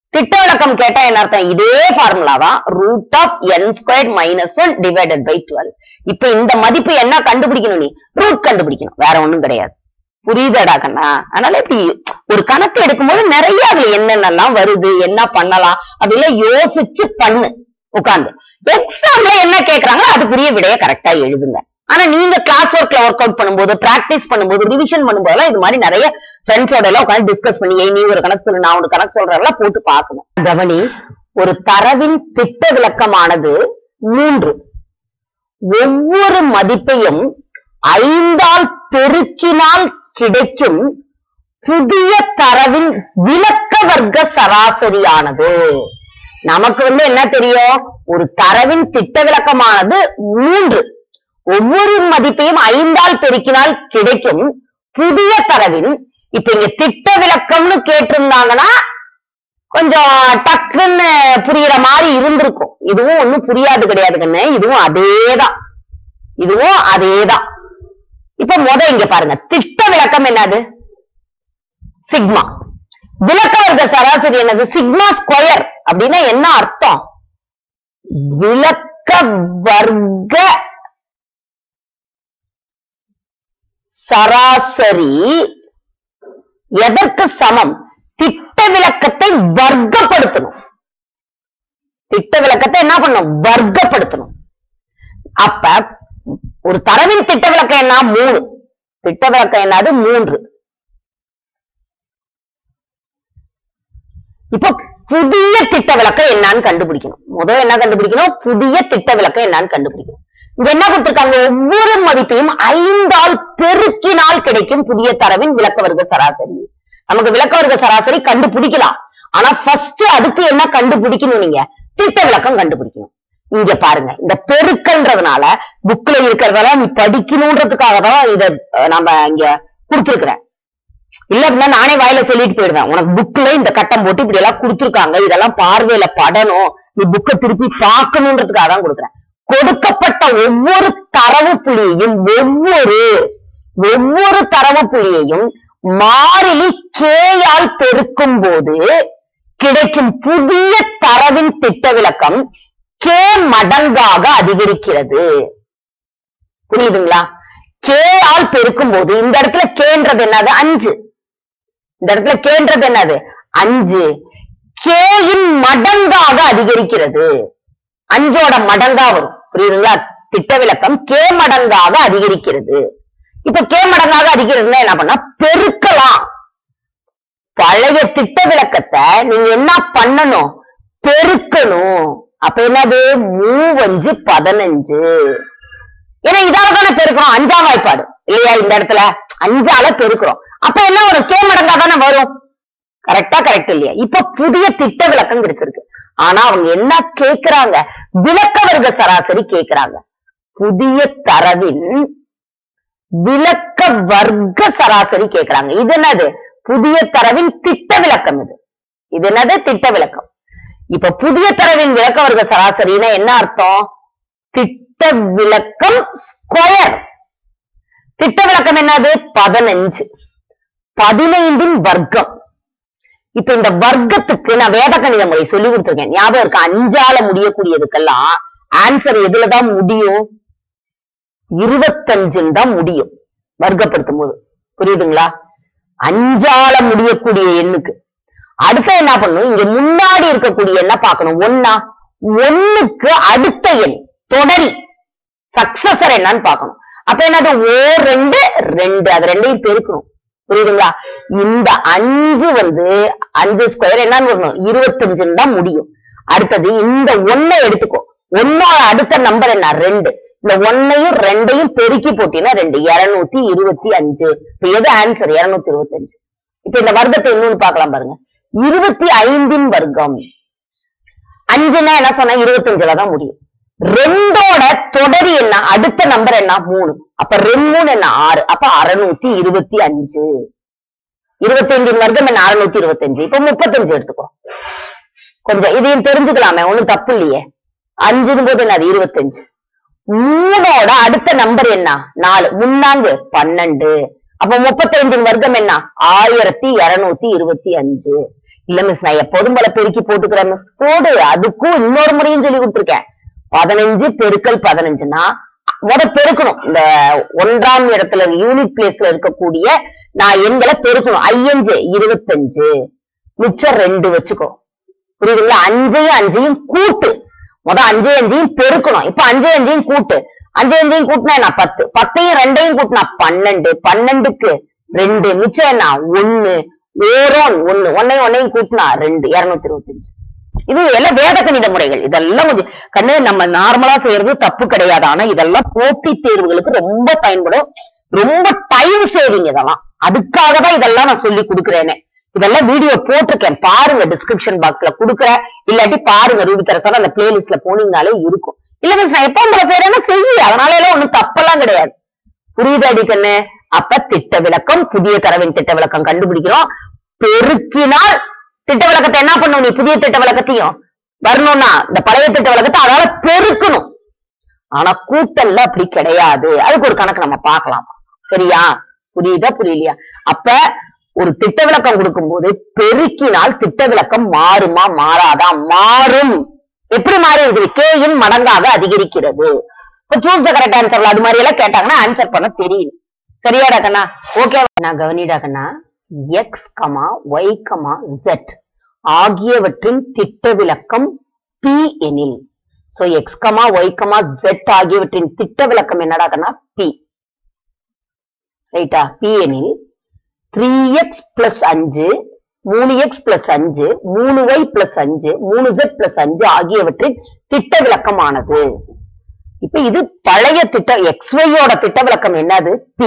திட்ட விளக்கம் கேட்டா என்ன அர்த்தம் இதே ஃபார்முலா தான் root of n square minus one divided by twelve இப்ப இந்த மதிப்பு என்ன கண்டுபிடிக்கணும் நீ ரூட் கண்டுபிடிக்கணும் வேற ஒண்ணும் கிடையாது புரியுதடா கண்ணா அதனால இப்படி ஒரு கணக்கு எடுக்கும்போது நிறைய அதுல என்னென்னலாம் வருது என்ன பண்ணலாம் அப்படிலாம் யோசிச்சு பண்ணு உட்கார்ந்து எக்ஸாம்ல என்ன கேக்குறாங்களோ அதுக்குரிய விடைய கரெக்டா எழுதுங்க ஆனா நீங்க கிளாஸ் ஒர்க்ல ஒர்க் அவுட் பண்ணும்போது பிராக்டிஸ் பண்ணும்போது ரிவிஷன் பண்ணும்போதெல்லாம் இது மாதிரி நிறைய ஃப்ரெண்ட்ஸோட எல்லாம் உட்காந்து டிஸ்கஸ் பண்ணி ஏய் நீ ஒரு கணக்கு சொல்லு நான் ஒரு கணக்கு சொல்றதெல்லாம் போட்டு பார்க்கணும் கவனி ஒரு தரவின் திட்ட விளக்கமானது மூன்று ஒவ்வொரு மதிப்பையும் ஐந்தால் பெருக்கினால் கிடைக்கும் புதிய தரவின் விளக்க வர்க்க சராசரியானது நமக்கு வந்து என்ன தெரியும் ஒரு தரவின் திட்ட விளக்கமானது மூன்று ஒவ்வொரு மதிப்பையும் ஐந்தால் பெருக்கினால் கிடைக்கும் புதிய தரவின் இப்ப இங்க திட்ட விளக்கம்னு கேட்டிருந்தாங்கன்னா கொஞ்சம் டக்குன்னு புரியுற மாதிரி இருந்திருக்கும் இதுவும் ஒண்ணும் புரியாது கிடையாது கண்ணு இதுவும் அதேதான் இதுவும் அதேதான் இப்ப முத இங்க பாருங்க திட்ட விளக்கம் என்னது சிக்மா விளக்க வர்க்க சராசரி என்னது சிக்மா ஸ்கொயர் அப்படின்னா என்ன அர்த்தம் விளக்க வர்க்க சராசரி எதற்கு சமம் திட்ட விளக்கத்தை வர்க்கப்படுத்தணும் திட்ட விளக்கத்தை என்ன பண்ணணும் வர்க்கப்படுத்தணும் அப்ப ஒரு தரவின் திட்ட விளக்கம் என்ன மூணு திட்ட விளக்கம் என்னது மூன்று இப்போ புதிய திட்ட விளக்கம் என்னன்னு கண்டுபிடிக்கணும் முதல்ல என்ன கண்டுபிடிக்கணும் புதிய திட்ட விளக்கம் என்னன்னு கண்டுபிடிக்கணும் இங்க என்ன கொடுத்திருக்காங்க ஒவ்வொரு மதிப்பையும் ஐந்தால் பெருக்கினால் கிடைக்கும் புதிய தரவின் விளக்க வர்க்க சராசரி நமக்கு விளக்க வர்க்க சராசரி கண்டுபிடிக்கலாம் ஆனா ஃபர்ஸ்ட் அதுக்கு என்ன கண்டுபிடிக்கணும் நீங்க திட்ட விளக்கம் கண்டுபிடிக்கணும் இங்க பாருங்க இந்த பெருக்கன்றதுனால புக்ல இருக்கிறதெல்லாம் நீ படிக்கணுன்றதுக்காக தான் இத அஹ், நாம இங்க கொடுத்திருக்கிறேன் இல்ல அப்படின்னா நானே வாயில சொல்லிட்டு போயிடுவேன் உனக்கு புக்ல இந்த கட்டம் போட்டு இப்படி எல்லாம் கொடுத்திருக்காங்க இதெல்லாம் பார்வையில படணும் நீ புக்கை திருப்பி பார்க்கணுன்றதுக்காக தான் கொடுக்குறேன் கொடுக்கப்பட்ட ஒவ்வொரு தரவு புள்ளியையும் ஒவ்வொரு ஒவ்வொரு தரவு புள்ளியையும் மாறிலி கேயால் பெருக்கும் போது கிடைக்கும் புதிய தரவின் திட்ட விளக்கம் கே மடங்காக அதிகரிக்கிறது புரியுதுங்களா கே ஆல் பெருக்கும் போது இந்த இடத்துல கேன்றது என்னது அஞ்சு இந்த இடத்துல கேன்றது என்னது அஞ்சு கேயின் மடங்காக அதிகரிக்கிறது அஞ்சோட மடங்கா வரும் புரியுதுங்களா திட்ட விளக்கம் கே மடங்காக அதிகரிக்கிறது இப்ப கே மடங்காக அதிகரிக்கிறதுனா என்ன பண்ணா பெருக்கலாம் பழைய திட்ட விளக்கத்தை நீங்க என்ன பண்ணணும் பெருக்கணும் அப்ப என்னது மூவஞ்சு பதினஞ்சு ஏன்னா இதால தானே பெருக்கிறோம் அஞ்சாம் வாய்ப்பாடு இல்லையா இந்த இடத்துல அஞ்சால பெருக்கிறோம் அப்ப என்ன ஒரு கே மடங்கா தானே வரும் கரெக்டா கரெக்ட் இல்லையா இப்ப புதிய திட்ட விளக்கம் கிடைச்சிருக்கு ஆனா அவங்க என்ன கேக்குறாங்க விளக்க வர்க்க சராசரி கேக்குறாங்க புதிய தரவின் விளக்க வர்க்க சராசரி கேக்குறாங்க இது என்னது புதிய தரவின் திட்ட விளக்கம் இது இது என்னது திட்ட விளக்கம் இப்ப புதிய தரவின் விளக்க வர்க்க சராசரினா என்ன அர்த்தம் திட்ட விளக்கம் ஸ்கொயர் திட்ட விளக்கம் என்னது பதினஞ்சு பதினைந்தின் வர்க்கம் இப்ப இந்த வர்க்கத்துக்கு நான் வேத கணித முறை சொல்லி கொடுத்திருக்கேன் ஞாபகம் இருக்கு அஞ்சால முடியக்கூடியதுக்கெல்லாம் ஆன்சர் எதுலதான் முடியும் இருபத்தஞ்சுன்னு தான் முடியும் வர்க்கப்படுத்தும் போது புரியுதுங்களா அஞ்சால முடியக்கூடிய எண்ணுக்கு அடுத்து என்ன பண்ணணும் இங்க முன்னாடி இருக்கக்கூடிய என்ன பார்க்கணும் ஒன்னா ஒண்ணுக்கு அடுத்த எண் தொடரி சக்சஸர் என்னன்னு பார்க்கணும் அப்ப என்னது ஓ ரெண்டு ரெண்டு அது ரெண்டையும் பெருக்கணும் புரியுதுங்களா இந்த அஞ்சு வந்து அஞ்சு ஸ்கொயர் என்னன்னு வரணும் இருபத்தஞ்சுன்னு தான் முடியும் அடுத்தது இந்த ஒன்னை எடுத்துக்கோ ஒன்னோட அடுத்த நம்பர் என்ன ரெண்டு இந்த ஒன்னையும் ரெண்டையும் பெருக்கி போட்டீங்கன்னா ரெண்டு இருநூத்தி இருபத்தி அஞ்சு இப்ப எது ஆன்சர் இருநூத்தி இருபத்தி அஞ்சு இப்ப இந்த வர்க்கத்தை இன்னொன்னு பார்க்கலாம் பாருங்க இருபத்தி ஐந்தின் வர்க்கம் அஞ்சுன்னா என்ன சொன்னா இருபத்தஞ்சுல தான் முடியும் ரெண்டோட தொடரி என்ன அடுத்த நம்பர் என்ன மூணு அப்ப ரெண்டு என்ன ஆறு அப்ப அறுநூத்தி இருபத்தி அஞ்சு இருபத்தி ஐந்தின் வர்க்கம் என்ன அறுநூத்தி இருபத்தஞ்சு இப்ப முப்பத்தஞ்சு எடுத்துக்கோ கொஞ்சம் இதையும் தெரிஞ்சுக்கலாமே ஒண்ணும் தப்பு இல்லையே அஞ்சுன்னு போது என்ன அது இருபத்தஞ்சு மூணோட அடுத்த நம்பர் என்ன நாலு முன்னாங்கு பன்னெண்டு அப்ப முப்பத்தைந்தின் வர்க்கம் என்ன ஆயிரத்தி இருநூத்தி இருபத்தி அஞ்சு இல்ல மிஸ் நான் எப்போதும் போல பெருக்கி போட்டுக்கிறேன் மிஸ் போடு அதுக்கும் இன்னொரு முறையும் சொல்லி கொடுத்துருக்கேன் பதினஞ்சு பெருக்கல் பதினஞ்சுனா முத பெருக்கணும் இந்த ஒன்றாம் இடத்துல யூனிட் பிளேஸ்ல இருக்கக்கூடிய நான் எண்களை பெருக்கணும் ஐயஞ்சு இருபத்தஞ்சு மிச்சம் ரெண்டு வச்சுக்கோ புரியுதுங்களா அஞ்சையும் அஞ்சையும் கூட்டு முத அஞ்சு அஞ்சையும் பெருக்கணும் இப்ப அஞ்சு அஞ்சையும் கூட்டு அஞ்சு அஞ்சையும் கூட்டினா என்ன பத்து பத்தையும் ரெண்டையும் கூட்டினா பன்னெண்டு பன்னெண்டுக்கு ரெண்டு மிச்சம் என்ன ஒண்ணு ஓரோன் ஒண்ணு ஒன்னையும் ஒன்னையும் கூட்டினா ரெண்டு இருநூத்தி இருபத்தஞ்சு இது எல்லாம் வேத கணித முறைகள் இதெல்லாம் கொஞ்சம் கண்ணு நம்ம நார்மலா செய்யறது தப்பு கிடையாது ஆனா இதெல்லாம் போட்டித் தேர்வுகளுக்கு ரொம்ப பயன்படும் ரொம்ப டைம் சேவிங் இதெல்லாம் அதுக்காக தான் இதெல்லாம் நான் சொல்லி கொடுக்குறேனே இதெல்லாம் வீடியோ போட்டிருக்கேன் பாருங்க டிஸ்கிரிப்ஷன் பாக்ஸ்ல கொடுக்குறேன் இல்லாட்டி பாருங்க ரூபி தரசான அந்த பிளேலிஸ்ட்ல போனீங்கனாலே இருக்கும் இல்ல மிஸ் நான் எப்ப உங்களை செய்யறேன்னா செய்ய அதனால எல்லாம் ஒண்ணும் தப்பெல்லாம் கிடையாது புரியுது அடிக்கண்ணு அப்ப திட்ட விளக்கம் புதிய தரவின் திட்ட விளக்கம் கண்டுபிடிக்கிறோம் பெருக்கினால் திட்ட விளக்கத்தை என்ன பண்ணும் நீ புதிய திட்ட விளக்கத்தையும் வரணும்னா இந்த பழைய திட்ட விளக்கத்தை அதால பெருக்கணும் ஆனா கூட்டல்ல அப்படி கிடையாது அதுக்கு ஒரு கணக்கு நம்ம பார்க்கலாம் சரியா புரியுதா புரியலையா அப்ப ஒரு திட்ட விளக்கம் கொடுக்கும்போது பெருக்கினால் திட்ட விளக்கம் மாறுமா மாறாதா மாறும் எப்படி மாறி இருக்குது கேயின் மடங்காக அதிகரிக்கிறது இப்ப சூஸ் த கரெக்ட் ஆன்சர்ல அது மாதிரி எல்லாம் கேட்டாங்கன்னா ஆன்சர் பண்ண தெரியும் சரியாடா கண்ணா ஓகே நான் கவனிடா கண்ணா x comma y comma z ஆகியவற்றின் திட்ட விளக்கம் பி எனில் so x comma y comma z ஆகியவற்றின் திட்ட விளக்கம் என்னடா கண்ணா பி ரைட்டா பி எனில் த்ரீ எக்ஸ் பிளஸ் அஞ்சு மூணு எக்ஸ் பிளஸ் அஞ்சு மூணு ஒய் பிளஸ் அஞ்சு மூணு ஜெட் பிளஸ் அஞ்சு ஆகியவற்றின் திட்ட விளக்கமானது இப்ப இது பழைய திட்ட எக்ஸ் ஒய்யோட திட்ட விளக்கம் என்னது பி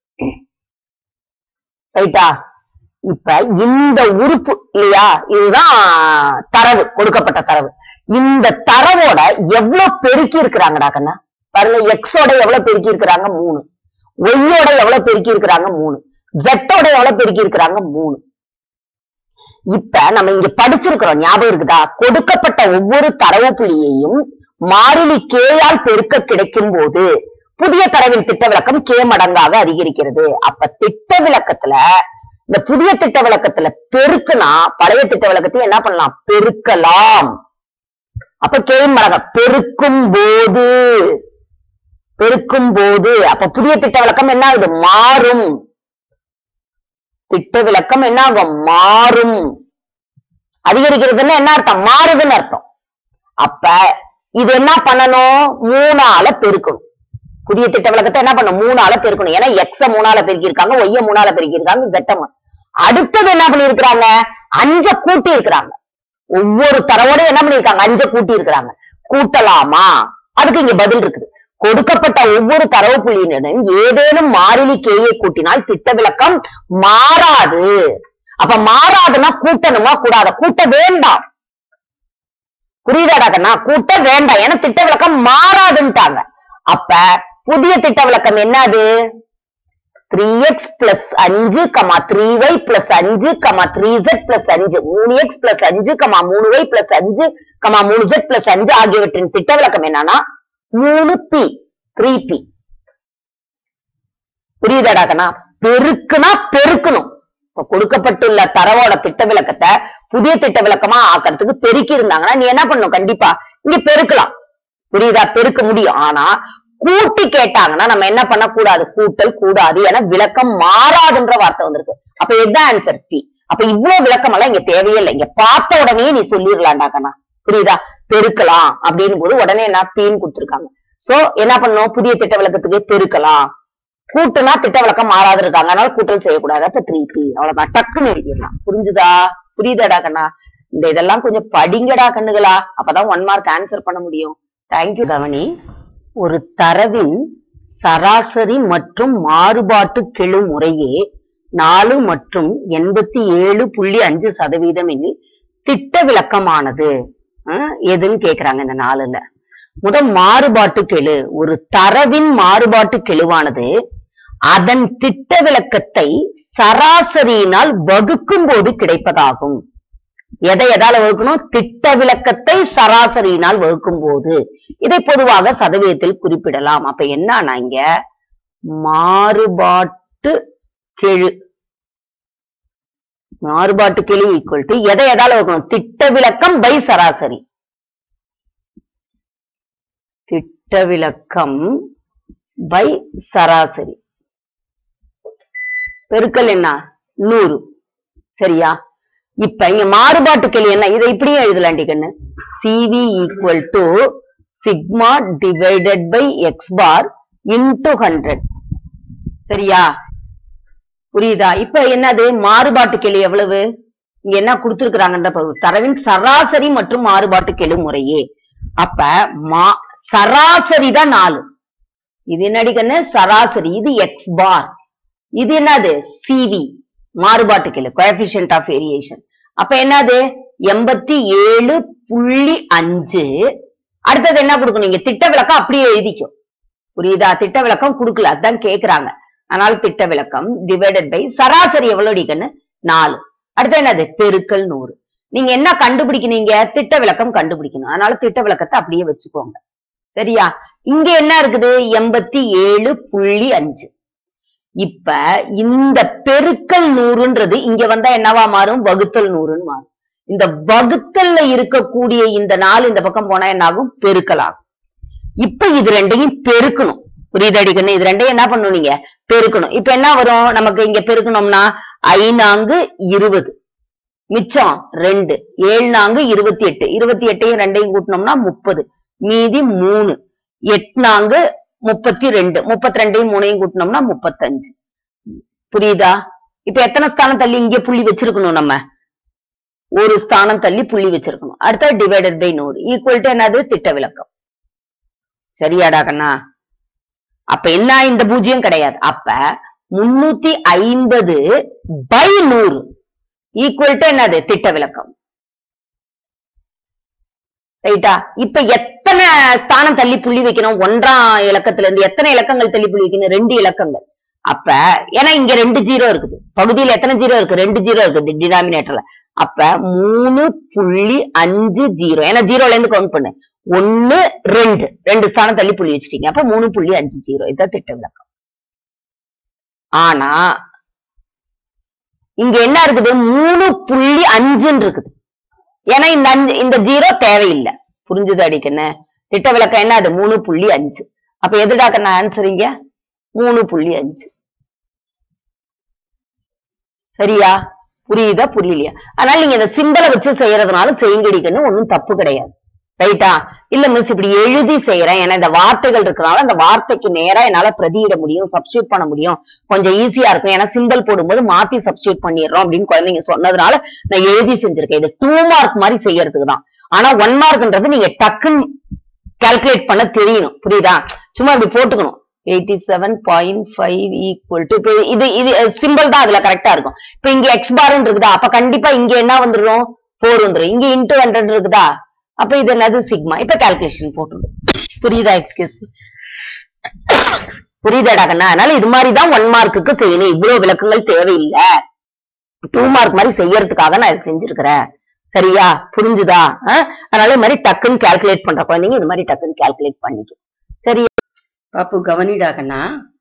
ரைட்டா இப்ப இந்த உறுப்பு இல்லையா இதுதான் தரவு கொடுக்கப்பட்ட தரவு இந்த தரவோட எவ்வளவு பெருக்கி இருக்கிறாங்கடா கண்ணா பாருங்க எக்ஸோட எவ்வளவு பெருக்கி இருக்கிறாங்க மூணு ஒய்யோட எவ்வளவு பெருக்கி இருக்கிறாங்க மூணு ஜெட்டோட எவ்வளவு பெருக்கி இருக்கிறாங்க மூணு இப்ப நம்ம இங்க படிச்சிருக்கிறோம் ஞாபகம் இருக்குதா கொடுக்கப்பட்ட ஒவ்வொரு தரவு புள்ளியையும் மாறிலி கேயால் பெருக்க கிடைக்கும் போது புதிய தரவின் திட்ட விளக்கம் கே மடங்காக அதிகரிக்கிறது அப்ப திட்ட விளக்கத்துல இந்த புதிய திட்ட விளக்கத்துல பெருக்குனா பழைய திட்ட விளக்கத்தை என்ன பண்ணலாம் பெருக்கலாம் அப்ப கே மடங்க பெருக்கும் போது பெருக்கும் போது அப்ப புதிய திட்ட விளக்கம் என்ன ஆகுது மாறும் திட்ட விளக்கம் என்ன ஆகும் மாறும் அதிகரிக்கிறதுன்னா என்ன அர்த்தம் மாறுதுன்னு அர்த்தம் அப்ப இது என்ன பண்ணணும் மூணால பெருக்கணும் புதிய திட்ட விளக்கத்தை என்ன பண்ணும் மூணால பெருக்கணும் ஏன்னா எக்ஸ மூணால பெருக்கி இருக்காங்க ஒய்ய மூணால பெருக்கி இருக்காங்க ஜெட்ட அடுத்தது என்ன பண்ணிருக்கிறாங்க அஞ்ச கூட்டி இருக்கிறாங்க ஒவ்வொரு தரவோட என்ன பண்ணிருக்காங்க அஞ்ச கூட்டி இருக்கிறாங்க கூட்டலாமா அதுக்கு இங்க பதில் இருக்குது கொடுக்கப்பட்ட ஒவ்வொரு தரவு புள்ளியினரும் ஏதேனும் மாறிலி கேயை கூட்டினால் திட்ட விளக்கம் மாறாது அப்ப மாறாதுன்னா கூட்டணுமா கூடாத கூட்ட வேண்டாம் புரியுதாடா கண்ணா கூட்ட வேண்டாம் ஏன்னா திட்ட விளக்கம் மாறாதுன்ட்டாங்க அப்ப புதிய திட்ட விளக்கம் என்னது த்ரீ எக்ஸ் பிளஸ் அஞ்சு கமா த்ரீ ஒய் பிளஸ் அஞ்சு கமா த்ரீ ஜெட் பிளஸ் அஞ்சு மூணு எக்ஸ் பிளஸ் அஞ்சு கமா மூணு ஒய் பிளஸ் அஞ்சு கமா மூணு ஜெட் பிளஸ் அஞ்சு ஆகியவற்றின் திட்ட விளக்கம் என்னன்னா மூணு பி த்ரீ பி புரியுதாடா கண்ணா பெருக்குனா பெருக்கணும் இப்ப கொடுக்கப்பட்டுள்ள தரவோட திட்ட விளக்கத்தை புதிய திட்ட விளக்கமா ஆக்கிறதுக்கு பெருக்கி இருந்தாங்கன்னா நீ என்ன பண்ணும் கண்டிப்பா இங்க பெருக்கலாம் புரியுதா பெருக்க முடியும் ஆனா கூட்டி கேட்டாங்கன்னா நம்ம என்ன பண்ணக்கூடாது கூட்டல் கூடாது ஏன்னா விளக்கம் மாறாதுன்ற வார்த்தை வந்திருக்கு அப்ப இதுதான் ஆன்சர் பி அப்ப இவ்வளவு விளக்கம் எல்லாம் இங்க தேவையே இல்லை இங்க பார்த்த உடனே நீ சொல்லிடலாம்டா கண்ணா புரியுதா பெருக்கலாம் அப்படின்னு போது உடனே என்ன பீன்னு கொடுத்துருக்காங்க சோ என்ன பண்ணணும் புதிய திட்ட விளக்கத்துக்கு பெருக்கலாம் கூட்டுனா திட்ட விளக்கம் மாறாது இருக்காங்க அதனால கூட்டல் செய்யக்கூடாது அப்ப த்ரீ பி அவ்வளவுதான் டக்குன்னு எழுதிடலாம் புரிஞ்சுதா புரியுதாடா கண்ணா இந்த இதெல்லாம் கொஞ்சம் படிங்கடா கண்ணுகளா அப்பதான் ஒன் மார்க் ஆன்சர் பண்ண முடியும் தேங்க்யூ கவனி ஒரு தரவின் சராசரி மற்றும் மாறுபாட்டு கெழு முறையே நாலு மற்றும் எண்பத்தி ஏழு புள்ளி அஞ்சு சதவீதம் எனில் திட்ட விளக்கமானது அஹ், எதுன்னு கேக்குறாங்க இந்த நாலுல முதல் மாறுபாட்டு கெழு ஒரு தரவின் மாறுபாட்டு கெழுவானது அதன் திட்ட விளக்கத்தை சராசரியினால் வகுக்கும் போது கிடைப்பதாகும் எதை எதால வகுக்கணும் திட்ட விளக்கத்தை சராசரியினால் வகுக்கும் போது இதை பொதுவாக சதவீதத்தில் குறிப்பிடலாம் அப்ப என்னன்னா இங்க மாறுபாட்டு கெழு மாறுபாட்டு கெழு ஈக்குவல் டு எதை எதால வகுக்கணும் திட்ட விலக்கம் பை சராசரி திட்ட விலக்கம் பை சராசரி பெருக்கல் என்ன நூறு சரியா இப்ப இங்க மாறுபாட்டு கெழு என்ன இதை இப்படியே எழுதலாண்டி கண்ணு CV equal to sigma divided by x bar into hundred சரியா புரியுதா இப்ப என்னது மாறுபாட்டு கெழு எவ்வளவு இங்க என்ன கொடுத்திருக்கிறாங்கன்ற பொருள் தரவின் சராசரி மற்றும் மாறுபாட்டு கெழு முறையே அப்ப மா சராசரி தான் நாலு இது என்னடி கண்ணு சராசரி இது எக்ஸ் பார் இது என்னது சிவி மாறுபாட்டு கெழு கோஎபிஷியன்ட் ஆஃப் வேரியேஷன் அப்ப என்னது எண்பத்தி ஏழு புள்ளி அஞ்சு அடுத்தது என்ன கொடுக்கணும் இங்க திட்ட விளக்கம் அப்படியே எழுதிக்கும் புரியுதா திட்ட விளக்கம் கொடுக்கல அதான் கேக்குறாங்க அதனால திட்ட விளக்கம் டிவைடட் பை சராசரி எவ்வளவு அடிக்கன்னு நாலு அடுத்து என்னது பெருக்கல் நூறு நீங்க என்ன கண்டுபிடிக்கணும் திட்ட விளக்கம் கண்டுபிடிக்கணும் அதனால திட்ட விளக்கத்தை அப்படியே வச்சுக்கோங்க சரியா இங்க என்ன இருக்குது எண்பத்தி ஏழு புள்ளி அஞ்சு இப்ப இந்த பெருக்கல் நூறுன்றது இங்க வந்தா என்னவா மாறும் வகுத்தல் நூறுன்னு மாறும் இந்த வகுத்தல்ல இருக்கக்கூடிய இந்த நாலு இந்த பக்கம் போனா என்ன ஆகும் பெருக்கல் ஆகும் இப்ப இது ரெண்டையும் பெருக்கணும் புரியுதடிக்கணும் இது ரெண்டையும் என்ன பண்ணணும் நீங்க பெருக்கணும் இப்ப என்ன வரும் நமக்கு இங்க பெருக்கணும்னா ஐநான்கு இருபது மிச்சம் ரெண்டு ஏழு நான்கு இருபத்தி எட்டு இருபத்தி எட்டையும் ரெண்டையும் கூட்டினோம்னா முப்பது மீதி மூணு எட்நான்கு முப்பத்தி ரெண்டு முப்பத்தி ரெண்டையும் மூணையும் கூட்டினோம்னா முப்பத்தஞ்சு புரியுதா இப்ப எத்தனை ஸ்தானம் தள்ளி இங்க புள்ளி வச்சிருக்கணும் நம்ம ஒரு ஸ்தானம் தள்ளி புள்ளி வச்சிருக்கணும் அடுத்த டிவைடட் பை நூறு ஈக்குவல் டு என்னது திட்ட விளக்கம் சரியாடா கண்ணா அப்ப என்ன இந்த பூஜ்ஜியம் கிடையாது அப்ப முன்னூத்தி ஐம்பது பை நூறு ஈக்குவல் டு என்னது திட்ட விளக்கம் ரைட்டா இப்ப எத்தனை ஸ்தானம் தள்ளி புள்ளி வைக்கணும் ஒன்றாம் இலக்கத்துல இருந்து எத்தனை இலக்கங்கள் தள்ளி புள்ளி வைக்கணும் ரெண்டு இலக்கங்கள் அப்ப ஏன்னா இங்க ரெண்டு ஜீரோ இருக்குது பகுதியில் எத்தனை ஜீரோ இருக்கு ரெண்டு ஜீரோ இருக்குது டினாமினேட்டர்ல அப்ப மூணு புள்ளி அஞ்சு ஜீரோ ஏன்னா ஜீரோல இருந்து கவுண்ட் பண்ணு ஒன்னு ரெண்டு ரெண்டு ஸ்தானம் தள்ளி புள்ளி வச்சுட்டீங்க அப்ப மூணு புள்ளி அஞ்சு ஜீரோ இதான் திட்ட விளக்கம் ஆனா இங்க என்ன இருக்குது மூணு புள்ளி அஞ்சுன்னு இருக்குது ஏன்னா இந்த அஞ்சு இந்த ஜீரோ தேவையில்லை புரிஞ்சுது அடிக்கண்ணே திட்ட விளக்கம் என்ன அது மூணு புள்ளி அஞ்சு அப்ப எதுடா கண்ணா ஆன்சரிங்க மூணு புள்ளி அஞ்சு சரியா புரியுதா புரியலையா அதனால நீங்க இந்த சிம்பலை வச்சு செய்யறதுனால செய்யுங்கடிக்கன்னு ஒண்ணும் தப்பு கிடையாது ரைட்டா இல்ல மிஸ் இப்படி எழுதி செய்யறேன் ஏன்னா இந்த வார்த்தைகள் இருக்கனால அந்த வார்த்தைக்கு நேரா என்னால பிரதியிட முடியும் சப்ஸ்டியூட் பண்ண முடியும் கொஞ்சம் ஈஸியா இருக்கும் ஏன்னா சிம்பிள் போடும்போது மாத்தி சப்ஸ்டியூட் பண்ணிடுறோம் அப்படின்னு குழந்தைங்க சொன்னதுனால நான் எழுதி செஞ்சிருக்கேன் இது டூ மார்க் மாதிரி செய்யறதுக்கு தான் ஆனா ஒன் மார்க்ன்றது நீங்க டக்குன்னு கால்குலேட் பண்ண தெரியணும் புரியுதா சும்மா இப்படி போட்டுக்கணும் eighty seven point five equal to இப்போ இது இது சிம்பிள் தான் அதுல கரெக்டா இருக்கும் இப்ப இங்க எக்ஸ் பார்ன்னு இருக்குதா அப்ப கண்டிப்பா இங்க என்ன வந்துரும் ஃபோர் வந்துரும் இங்க இன்டூ ஹண்ட்ரட் இருக்குதா அப்ப இது என்னது சிக்மா இப்ப கால்குலேஷன் போட்டுடும் புரியுதா எக்ஸ்கியூஸ் புரியுதாடா கண்ணா அதனால இது மாதிரி தான் ஒன் மார்க்குக்கு செய்யணும் இவ்வளவு விளக்கங்கள் தேவையில்லை டூ மார்க் மாதிரி செய்யறதுக்காக நான் இதை செஞ்சிருக்கிறேன் சரியா புரிஞ்சுதா அஹ்? அதனால இது மாதிரி டக்குன்னு கால்குலேட் பண்ற குழந்தைங்க இது மாதிரி டக்குன்னு கால்குலேட் பண்ணிக்கும் சரி பாப்பு கவனிடா கண்ணா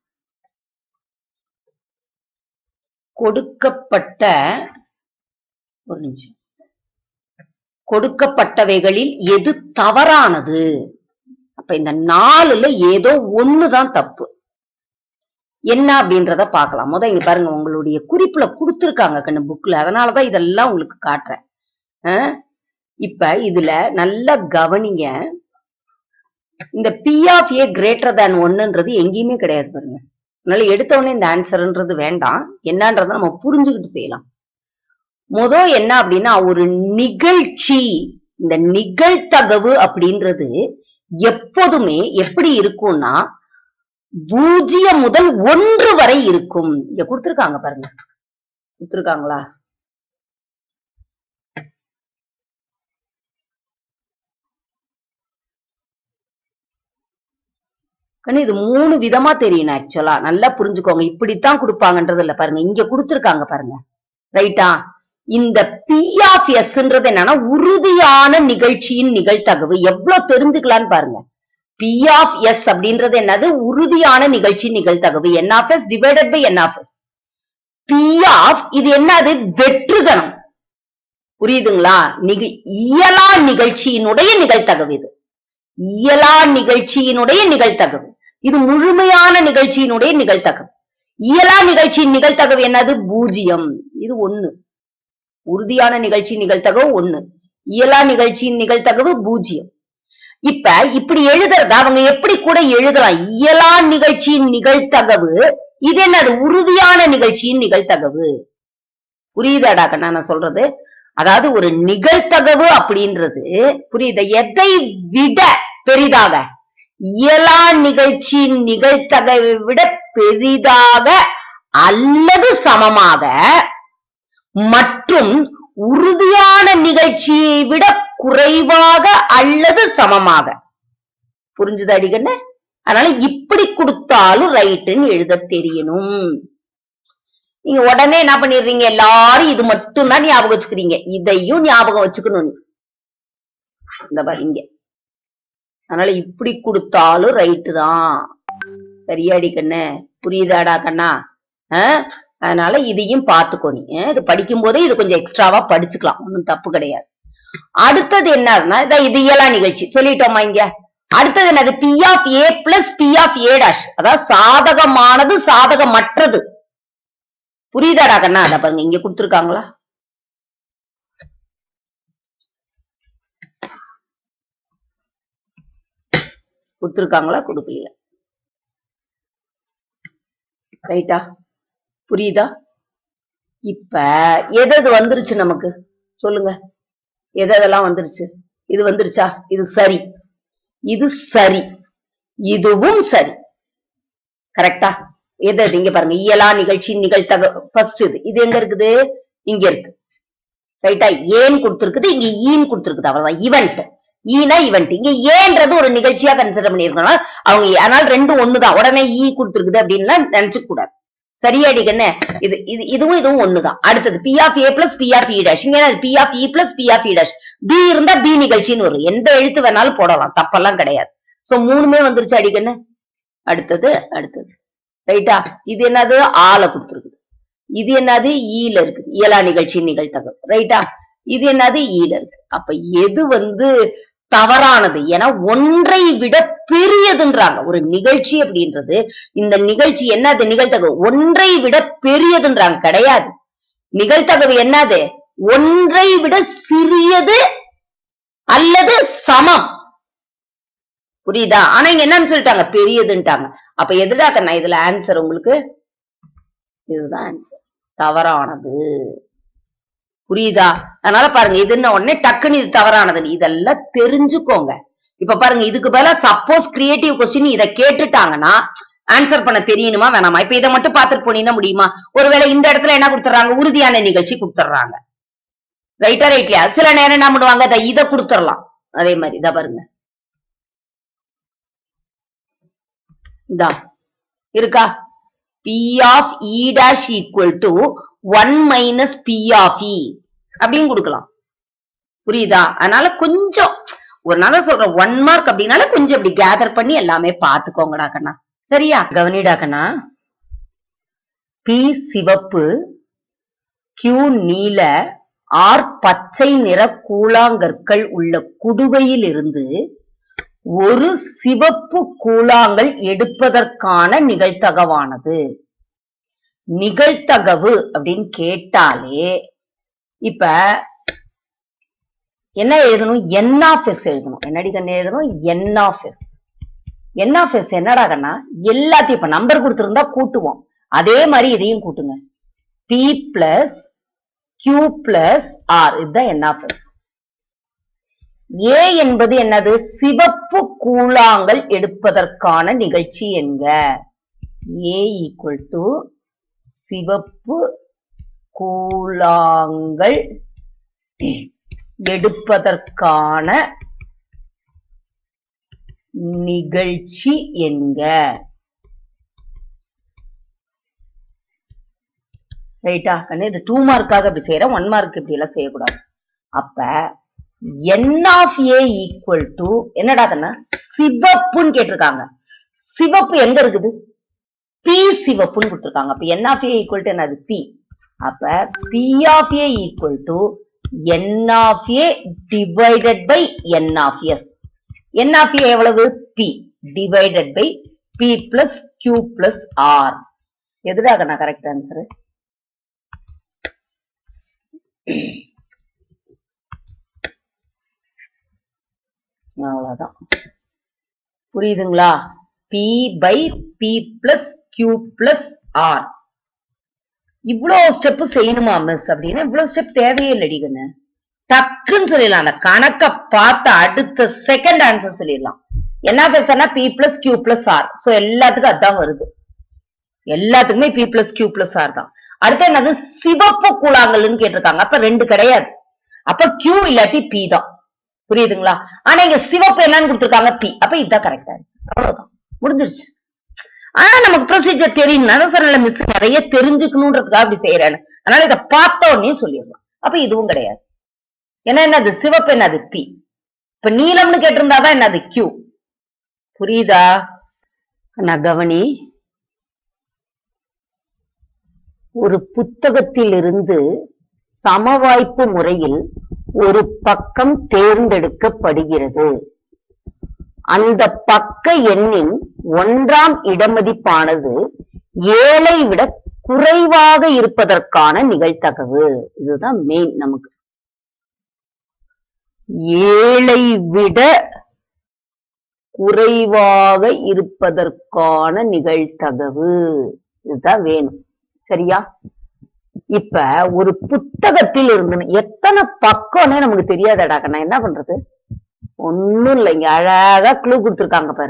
கொடுக்கப்பட்ட ஒரு நிமிஷம் கொடுக்கப்பட்டவைகளில் எது தவறானது அப்ப இந்த நாலுல ஏதோ ஒண்ணுதான் தப்பு என்ன அப்படின்றத பார்க்கலாம் முத இங்க பாருங்க உங்களுடைய குறிப்புல கொடுத்திருக்காங்க கண்ணு புக்ல அதனாலதான் இதெல்லாம் உங்களுக்கு காட்டுறேன் அஹ்? இப்ப இதுல நல்லா கவனிங்க இந்த P of A greater than ஒன்னுன்றது எங்கேயுமே கிடையாது பாருங்க அதனால எடுத்த உடனே இந்த ஆன்சர்ன்றது வேண்டாம் என்னன்றதை நம்ம புரிஞ்சுக்கிட்டு செய்யலாம் முத என்ன அப்படின்னா ஒரு நிகழ்ச்சி இந்த நிகழ்தகவு அப்படின்றது எப்போதுமே எப்படி இருக்கும்னா பூஜ்ஜியம் முதல் ஒன்று வரை இருக்கும் இங்க கொடுத்திருக்காங்க பாருங்க கொடுத்திருக்காங்களா கண்ணு இது மூணு விதமா தெரியும் ஆக்சுவலா நல்லா புரிஞ்சுக்கோங்க இப்படித்தான் கொடுப்பாங்கன்றது இல்ல பாருங்க இங்க கொடுத்திருக்காங்க பாருங்க ரைட்டா இந்த பி ஆஃப் எஸ்ன்றது என்னன்னா உறுதியான நிகழ்ச்சியின் நிகழ்தகவு எவ்வளவு தெரிஞ்சுக்கலாம்னு பாருங்க பி ஆஃப் எஸ் அப்படின்றது என்னது உறுதியான நிகழ்ச்சி நிகழ்தகவு n of S divided by n of S P of இது என்னது வெற்றுகணம் புரியுதுங்களா நிக இயலா நிகழ்ச்சியினுடைய நிகழ்த்தகவு இது இயலா நிகழ்ச்சியினுடைய நிகழ்த்தகவு இது முழுமையான நிகழ்ச்சியினுடைய நிகழ்த்தகவு இயலா நிகழ்ச்சியின் நிகழ்த்தகவு என்னது பூஜ்ஜியம் இது ஒண்ணு உறுதியான நிகழ்ச்சி நிகழ்த்தகவு ஒண்ணு இயலா நிகழ்ச்சியின் நிகழ்த்தகவு பூஜ்ஜியம் இப்ப இப்படி எழுதுறத அவங்க எப்படி கூட எழுதலாம் இயலா நிகழ்ச்சியின் நிகழ்த்தகவு இது என்னது உறுதியான நிகழ்ச்சியின் நிகழ்த்தகவு புரியுதாடா கண்ணா நான் சொல்றது அதாவது ஒரு நிகழ்த்தகவு அப்படின்றது புரியுதா எதை விட பெரிதாக இயலா நிகழ்ச்சியின் நிகழ்த்தகவை விட பெரிதாக அல்லது சமமாக மற்றும் உறுதியான நிகழ்ச்சியை விட குறைவாக அல்லது சமமாக புரிஞ்சுது அடிக்கண்ண அதனால இப்படி கொடுத்தாலும் ரைட்டுன்னு எழுத தெரியணும் நீங்க உடனே என்ன பண்ணிடுறீங்க எல்லாரும் இது மட்டும் தான் ஞாபகம் வச்சுக்கிறீங்க இதையும் ஞாபகம் வச்சுக்கணும் நீ இந்த பாரு இங்க அதனால இப்படி கொடுத்தாலும் ரைட்டு தான் சரியாடி கண்ணு புரியுதாடா கண்ணா ஆஹ் அதனால இதையும் பார்த்துக்கோ நீ ஆஹ் இது படிக்கும் போதே இது கொஞ்சம் எக்ஸ்ட்ராவா படிச்சுக்கலாம் ஒன்றும் தப்பு கிடையாது அடுத்தது என்னன்னா இதான் இது இயலா நிகழ்ச்சி சொல்லிட்டோமா இங்க அடுத்தது என்னது P of A plus B of A dash அதாவது சாதகமானது சாதகமற்றது புரியுதாடா கண்ணா அத பாருங்க இங்க கொடுத்துருக்காங்களா கொடுத்துருக்காங்களா கொடுக்கலையா ரைட்டா புரியுதா இப்ப எது எது வந்துருச்சு நமக்கு சொல்லுங்க எது எதெல்லாம் வந்துருச்சு இது வந்துருச்சா இது சரி இது சரி இதுவும் சரி கரெக்டா எது எது இங்க பாருங்க இயலா நிகழ்ச்சி நிகழ்த்தக ஃபர்ஸ்ட் இது இது எங்க இருக்குது இங்க இருக்கு ரைட்டா ஏன் கொடுத்திருக்குது இங்க ஈன் கொடுத்திருக்குது அவ்வளவுதான் ஈவெண்ட் ஈனா ஈவெண்ட் இங்க ஏன்றது ஒரு நிகழ்ச்சியா கன்சிடர் பண்ணிருக்கணும் அவங்க அதனால ரெண்டும் ஒண்ணுதான் உடனே ஈ கொடுத்திருக்குது அப்படின்லாம் நினைச்சுக்க கூடாது சரியாடி என்ன இது இது இதுவும் இதுவும் ஒண்ணுதான் அடுத்தது P of A plus B of E dash இங்க P of E plus B of E dash P இருந்தா பி நிகழ்ச்சின்னு வரும் எந்த எழுத்து வேணாலும் போடலாம் தப்பெல்லாம் கிடையாது சோ மூணுமே வந்துருச்சு அடிக்கண்ணு அடுத்தது அடுத்தது ரைட்டா இது என்னது ஆல கொடுத்துருக்குது இது என்னது ஈல இருக்குது இயலா நிகழ்ச்சி நிகழ்த்தகம் ரைட்டா இது என்னது ஈல இருக்கு அப்ப எது வந்து தவறானது ஏன்னா ஒன்றை விட பெரியதுன்றாங்க ஒரு நிகழ்ச்சி அப்படின்றது இந்த நிகழ்ச்சி என்னது நிகழ்த்தகவு ஒன்றை விட பெரியதுன்றாங்க கிடையாது நிகழ்த்தகவு என்னது ஒன்றை விட சிறியது அல்லது சமம் புரியுதா ஆனா இங்க என்னன்னு சொல்லிட்டாங்க பெரியதுன்ட்டாங்க அப்ப எதுடா கண்ணா இதுல ஆன்சர் உங்களுக்கு இதுதான் ஆன்சர் தவறானது புரியுதா அதனால பாருங்க இதுன்னு உடனே டக்குன்னு இது தவறானது இதெல்லாம் தெரிஞ்சுக்கோங்க இப்ப பாருங்க இதுக்கு பதிலா சப்போஸ் கிரியேட்டிவ் கொஸ்டின் இதை கேட்டுட்டாங்கன்னா ஆன்சர் பண்ண தெரியணுமா வேணாமா இப்ப இதை மட்டும் பார்த்துட்டு போனீங்கன்னா முடியுமா ஒருவேளை இந்த இடத்துல என்ன கொடுத்துறாங்க உறுதியான நிகழ்ச்சி கொடுத்துட்றாங்க ரைட்டா ரைட்லயா சில நேரம் என்ன பண்ணுவாங்க இதை இதை கொடுத்துடலாம் அதே மாதிரி இதை பாருங்க இதா இருக்கா P of E dash equal to one minus P of E அப்படின்னு கொடுக்கலாம் புரியுதா அதனால கொஞ்சம் ஒரு நாள சொல்றேன் ஒன் மார்க் அப்படின்னால கொஞ்சம் இப்படி கேதர் பண்ணி எல்லாமே பாத்துக்கோங்கடா கண்ணா சரியா கவனிடா கண்ணா பி சிவப்பு கியூ நீல ஆர் பச்சை நிற கூழாங்கற்கள் உள்ள குடுவையில் இருந்து ஒரு சிவப்பு கூழாங்கல் எடுப்பதற்கான நிகழ்த்தகவானது நிகழ்த்தகவு அப்படின்னு கேட்டாலே இப்ப என்ன எழுதணும் என் ஆஃப் எஸ் எழுதணும் என்னடி கண்ணு எழுதணும் n of S n of S என்னடா கண்ணா எல்லாத்தையும் இப்ப நம்பர் கொடுத்திருந்தா கூட்டுவோம் அதே மாதிரி இதையும் கூட்டுங்க P plus Q plus R இதுதான் என் ஆஃப் எஸ் ஏ என்பது என்னது சிவப்பு கூழாங்கல் எடுப்பதற்கான நிகழ்ச்சி என்க ஏ ஈக்குவல் டு சிவப்பு கூழாங்கல் எடுப்பதற்கான நிகழ்ச்சி என்க ரைட்டா கண்ணு இது டூ மார்க்காக இப்படி செய்யறேன் ஒன் மார்க் இப்படி எல்லாம் செய்யக்கூடாது அப்ப n of A equal to என்னடா கண்ணா சிவப்புன்னு கேட்டிருக்காங்க சிவப்பு எங்க இருக்குது பி சிவப்புன்னு கொடுத்திருக்காங்க அப்ப n of A equal to என்னது பி அப்ப P of A equal to N of A divided by N of S. N of A எவ்வளவு P divided by P plus Q plus R. எதுடாக நான் கரெக்ட் ஆன்சர் அவ்வளவுதான் புரியுதுங்களா P by P plus Q plus R. இவ்வளவு ஸ்டெப் செய்யணுமா மிஸ் அப்படின்னா இவ்வளவு ஸ்டெப் தேவையே இல்லடி கண்ணு டக்குன்னு சொல்லிடலாம் அந்த கணக்க பார்த்த அடுத்த செகண்ட் ஆன்சர் சொல்லிடலாம் என்ன பேசுறா P plus Q plus R so எல்லாத்துக்கும் அதான் வருது எல்லாத்துக்குமே P plus Q plus R தான் அடுத்து என்னது சிவப்பு கூழாங்கல்னு கேட்டிருக்காங்க அப்ப ரெண்டு கிடையாது அப்ப கியூ இல்லாட்டி பி தான் புரியுதுங்களா ஆனா இங்க சிவப்பு என்னன்னு கொடுத்திருக்காங்க பி அப்ப இதுதான் கரெக்ட் ஆன்சர் அவ்வளவுதான் முடிஞ்சிருச்சு ஆனா நமக்கு ப்ரொசீஜர் தெரியும் நான் சொன்னல மிஸ் நிறைய தெரிஞ்சுக்கணுன்றதுக்காக அப்படி செய்யறேன்னு அதனால இதை பார்த்த உடனே சொல்லிடலாம் அப்ப இதுவும் கிடையாது ஏன்னா என்னது சிவப்பு என்னது பி இப்ப நீலம்னு கேட்டிருந்தாதான் என்னது கியூ புரியுதா நான் கவனி ஒரு புத்தகத்திலிருந்து சமவாய்ப்பு முறையில் ஒரு பக்கம் தேர்ந்தெடுக்கப்படுகிறது அந்த பக்க எண்ணின் ஒன்றாம் இடமதிப்பானது ஏழை விட குறைவாக இருப்பதற்கான நிகழ்தகவு இதுதான் மெயின் நமக்கு ஏழை விட குறைவாக இருப்பதற்கான நிகழ்தகவு இதுதான் வேணும் சரியா இப்ப ஒரு புத்தகத்தில் இருந்து எத்தனை பக்கம்னே நமக்கு தெரியாதடா நான் என்ன பண்றது ஒண்ணும் இல்லை இங்க அழகா க்ளூ கொடுத்திருக்காங்க பாரு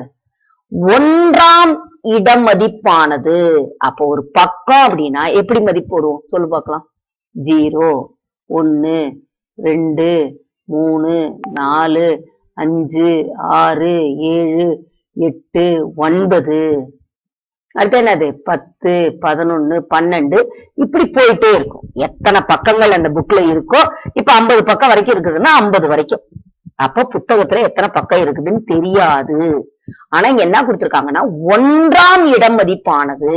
ஒன்றாம் இடம் மதிப்பானது அப்போ ஒரு பக்கம் அப்படின்னா எப்படி மதிப்பு போடுவோம் சொல்லு பார்க்கலாம் ஜீரோ ஒன்னு ரெண்டு மூணு நாலு அஞ்சு ஆறு ஏழு எட்டு ஒன்பது அடுத்து என்னது பத்து பதினொன்னு பன்னெண்டு இப்படி போயிட்டே இருக்கும் எத்தனை பக்கங்கள் அந்த புக்ல இருக்கோ இப்ப ஐம்பது பக்கம் வரைக்கும் இருக்குதுன்னா ஐம்பது வரைக்கும் அப்ப புத்தகத்துல எத்தனை பக்கம் இருக்குதுன்னு தெரியாது ஆனா இங்க என்ன கொடுத்திருக்காங்கன்னா ஒன்றாம் இடம் மதிப்பானது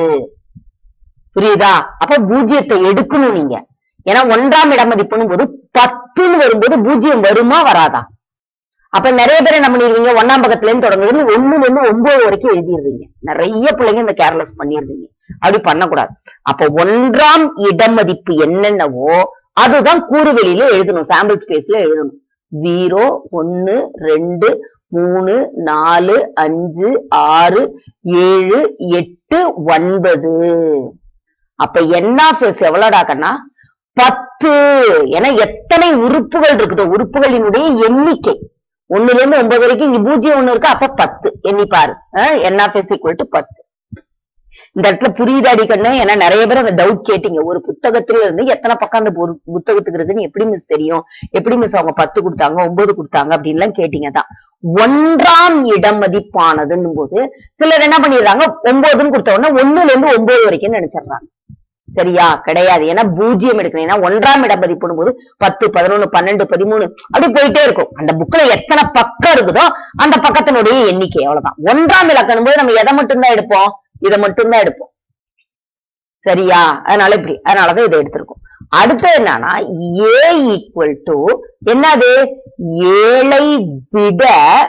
புரியுதா அப்ப பூஜ்ஜியத்தை எடுக்கணும் நீங்க ஏன்னா ஒன்றாம் இடம் மதிப்புன்னு போது பத்துன்னு வரும்போது பூஜ்ஜியம் வருமா வராதா அப்ப நிறைய பேர் என்ன பண்ணிருவீங்க ஒன்னாம் பக்கத்துல இருந்து தொடங்குதுன்னு ஒண்ணுல இருந்து ஒன்பது வரைக்கும் எழுதிடுவீங்க நிறைய பிள்ளைங்க இந்த கேர்லெஸ் பண்ணிருவீங்க அப்படி பண்ணக்கூடாது அப்ப ஒன்றாம் இடம் மதிப்பு என்னென்னவோ அதுதான் கூறுவெளியில எழுதணும் சாம்பிள் ஸ்பேஸ்ல எழுதணும் ஜீரோ ஒன்னு ரெண்டு மூணு நாலு அஞ்சு ஆறு ஏழு எட்டு ஒன்பது அப்ப என்ன ஃபேஸ் எவ்வளோடாக்கன்னா பத்து ஏன்னா எத்தனை உறுப்புகள் இருக்குதோ உறுப்புகளினுடைய எண்ணிக்கை ஒண்ணுல இருந்து ஒன்பது வரைக்கும் இங்க பூஜ்ஜியம் ஒண்ணு இருக்கு அப்ப பத்து எண்ணி பாரு n of S equal to பத்து இந்த இடத்துல புரியுதாடி கண்ணு ஏன்னா நிறைய பேர் அந்த டவுட் கேட்டீங்க ஒரு புத்தகத்துல இருந்து எத்தனை பக்கம் அந்த ஒரு புத்தகத்துக்கு இருக்குன்னு எப்படி மிஸ் தெரியும் எப்படி மிஸ் அவங்க பத்து கொடுத்தாங்க ஒன்பது கொடுத்தாங்க அப்படின்லாம் கேட்டீங்க தான் ஒன்றாம் இடம் மதிப்பானதுன்னும் போது சிலர் என்ன பண்ணிடுறாங்க ஒன்பதுன்னு கொடுத்த உடனே ஒண்ணுல இருந்து ஒன்பது வரைக்கும் நினைச்சிடுறாங்க சரியா கிடையாது ஏன்னா பூஜ்ஜியம் எடுக்கணும் ஏன்னா ஒன்றாம் இடம் மதிப்புடும் போது பத்து பதினொன்னு பன்னெண்டு பதிமூணு அப்படி போயிட்டே இருக்கும் அந்த புக்ல எத்தனை பக்கம் இருக்குதோ அந்த பக்கத்தினுடைய எண்ணிக்கை அவ்வளவுதான் ஒன்றாம் இலக்கணும் போது நம்ம எதை மட்டும்தான் எடுப்போம் இதை மட்டும்தான் எடுப்போம் சரியா அதனால இப்படி அதனாலதான் இதை எடுத்திருக்கோம் அடுத்து என்னன்னா ஏ ஈக்குவல் டு என்னது ஏழை விட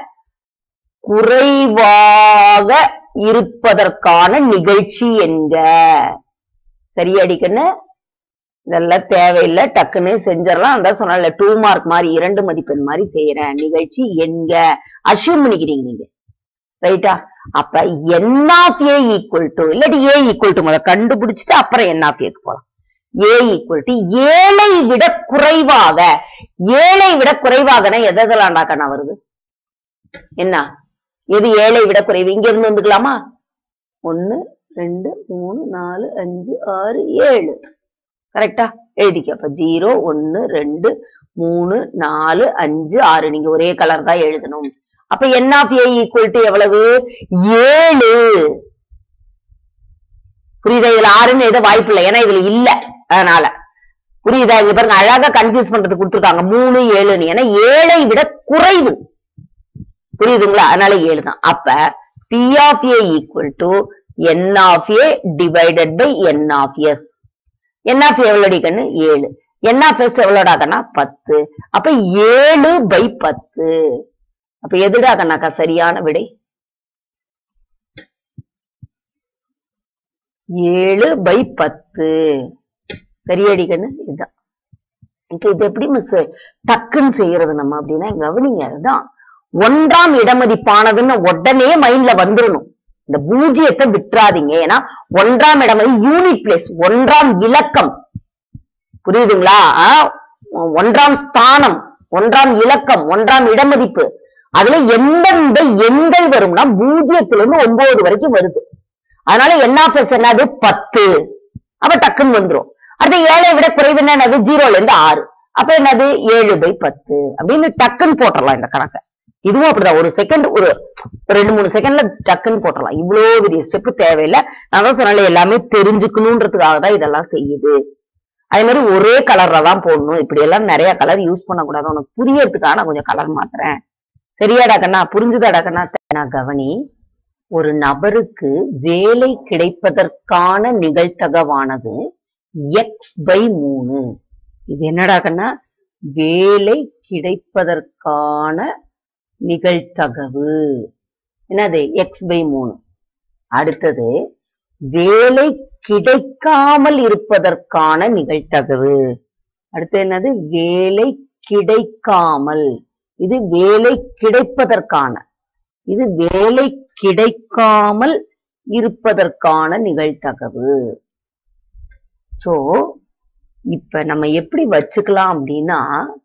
குறைவாக இருப்பதற்கான நிகழ்ச்சி என்க சரியாடிக்கன்னு இதெல்லாம் தேவையில்லை டக்குன்னு செஞ்சிடலாம் அதான் சொன்னால டூ மார்க் மாதிரி இரண்டு மதிப்பெண் மாதிரி செய்யறேன் நிகழ்ச்சி எங்க அஷ்யூம் பண்ணிக்கிறீங்க நீங்க ரைட்டா அப்ப n of A equal to இல்லாட்டி ஏ ஈக்குவல் டு முத கண்டுபிடிச்சிட்டு அப்புறம் என் ஆஃப் ஏக்கு போலாம் ஏ ஈக்குவல் டு ஏழை விட குறைவாக ஏழை விட குறைவாகனா எதெல்லாம்டாக்கண்ணா வருது என்ன எது ஏழை விட குறைவு இங்க இருந்து வந்துக்கலாமா ஒன்னு ரெண்டு மூணு நாலு அஞ்சு ஆறு ஏழு கரெக்டா எழுதிக்க அப்ப ஜீரோ ஒன்னு ரெண்டு மூணு நாலு அஞ்சு ஆறு நீங்க ஒரே கலர் தான் எழுதணும் அப்ப n of A equal to எவ்வளவு ஏழு புரியுதா இதுல ஆறுன்னு எதுவும் வாய்ப்பு இல்லை ஏன்னா இதுல இல்ல அதனால புரியுதா இங்க பாருங்க அழகா கன்ஃபியூஸ் பண்றது கொடுத்துருக்காங்க மூணு ஏழுன்னு ஏன்னா ஏழை விட குறைவு புரியுதுங்களா அதனால ஏழு தான் அப்ப P of A equal to n of A divided by n of S n of எவ்வளோடி கண்ணு ஏழு என் ஆஃப் எஸ் எவ்வளோடா கண்ணா பத்து அப்ப ஏழு பை பத்து அப்ப எதுடா கண்ணாக்கா சரியான விடை ஏழு பை பத்து சரியாடி கண்ணு இதுதான் இப்ப இது எப்படி மிஸ் டக்குன்னு செய்யறது நம்ம அப்படின்னா கவனிங்க அதுதான் ஒன்றாம் இடமதிப்பானதுன்னு உடனே மைண்ட்ல வந்துடணும் இந்த பூஜ்ஜியத்தை விட்டுறாதீங்க ஏன்னா ஒன்றாம் இடமதி யூனிட் பிளேஸ் ஒன்றாம் இலக்கம் புரியுதுங்களா ஆ? ஒன்றாம் ஸ்தானம் ஒன்றாம் இலக்கம் ஒன்றாம் இடமதிப்பு அதுல எந்தெந்த எண்கள் வரும்னா பூஜ்ஜியத்துல இருந்து ஒன்பது வரைக்கும் வருது அதனால என்ஆஃப்எஸ் என்னது பத்து அப்ப டக்குன்னு வந்துரும் அடுத்து ஏழை விட குறைவு என்னது ஜீரோல இருந்து ஆறு அப்ப என்னது ஏழு பை பத்து அப்படின்னு டக்குன்னு போட்டுடலாம் இந்த கணக்கை இதுவும் அப்படிதான் ஒரு செகண்ட் ஒரு ஒரு ரெண்டு மூணு செகண்ட்ல டக்குன்னு போட்டுடலாம் இவ்வளவு பெரிய ஸ்டெப் தேவையில்லை நான் தான் சொன்னால எல்லாமே தெரிஞ்சுக்கணுன்றதுக்காக தான் இதெல்லாம் செய்யுது அதே மாதிரி ஒரே கலர்ல தான் போடணும் இப்படி எல்லாம் நிறைய கலர் யூஸ் பண்ணக்கூடாது உனக்கு புரியறதுக்காக நான் கொஞ்சம் கலர் மாத்துறேன் சரியாடா கண்ணா புரிஞ்சுதாடா கண்ணா நான் கவனி ஒரு நபருக்கு வேலை கிடைப்பதற்கான நிகழ்தகவானது எக்ஸ் பை மூணு இது என்னடா கண்ணா வேலை கிடைப்பதற்கான நிகழ்தகவு என்னது எக்ஸ் பை மூணு அடுத்தது வேலை கிடைக்காமல் இருப்பதற்கான நிகழ்தகவு அடுத்து என்னது வேலை கிடைக்காமல் இது வேலை கிடைப்பதற்கான இது வேலை கிடைக்காமல் இருப்பதற்கான நிகழ்தகவு சோ இப்ப நம்ம எப்படி வச்சுக்கலாம் அப்படின்னா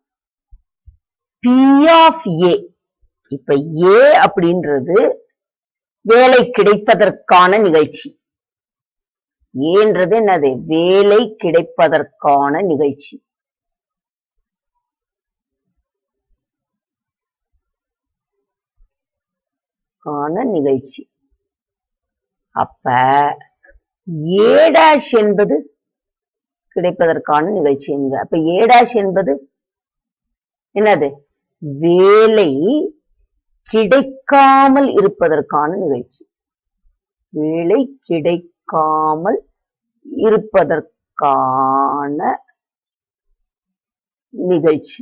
பி ஆஃப் ஏ இப்ப ஏ அப்படின்றது வேலை கிடைப்பதற்கான நிகழ்ச்சி ஏன்றது என்னது வேலை கிடைப்பதற்கான நிகழ்ச்சி கான நிகழ்ச்சி அப்ப ஏ டேஷ் என்பது கிடைப்பதற்கான நிகழ்ச்சி என்க அப்ப ஏ டேஷ் என்பது என்னது வேலை கிடைக்காமல் இருப்பதற்கான நிகழ்ச்சி வேலை கிடைக்காமல் இருப்பதற்கான நிகழ்ச்சி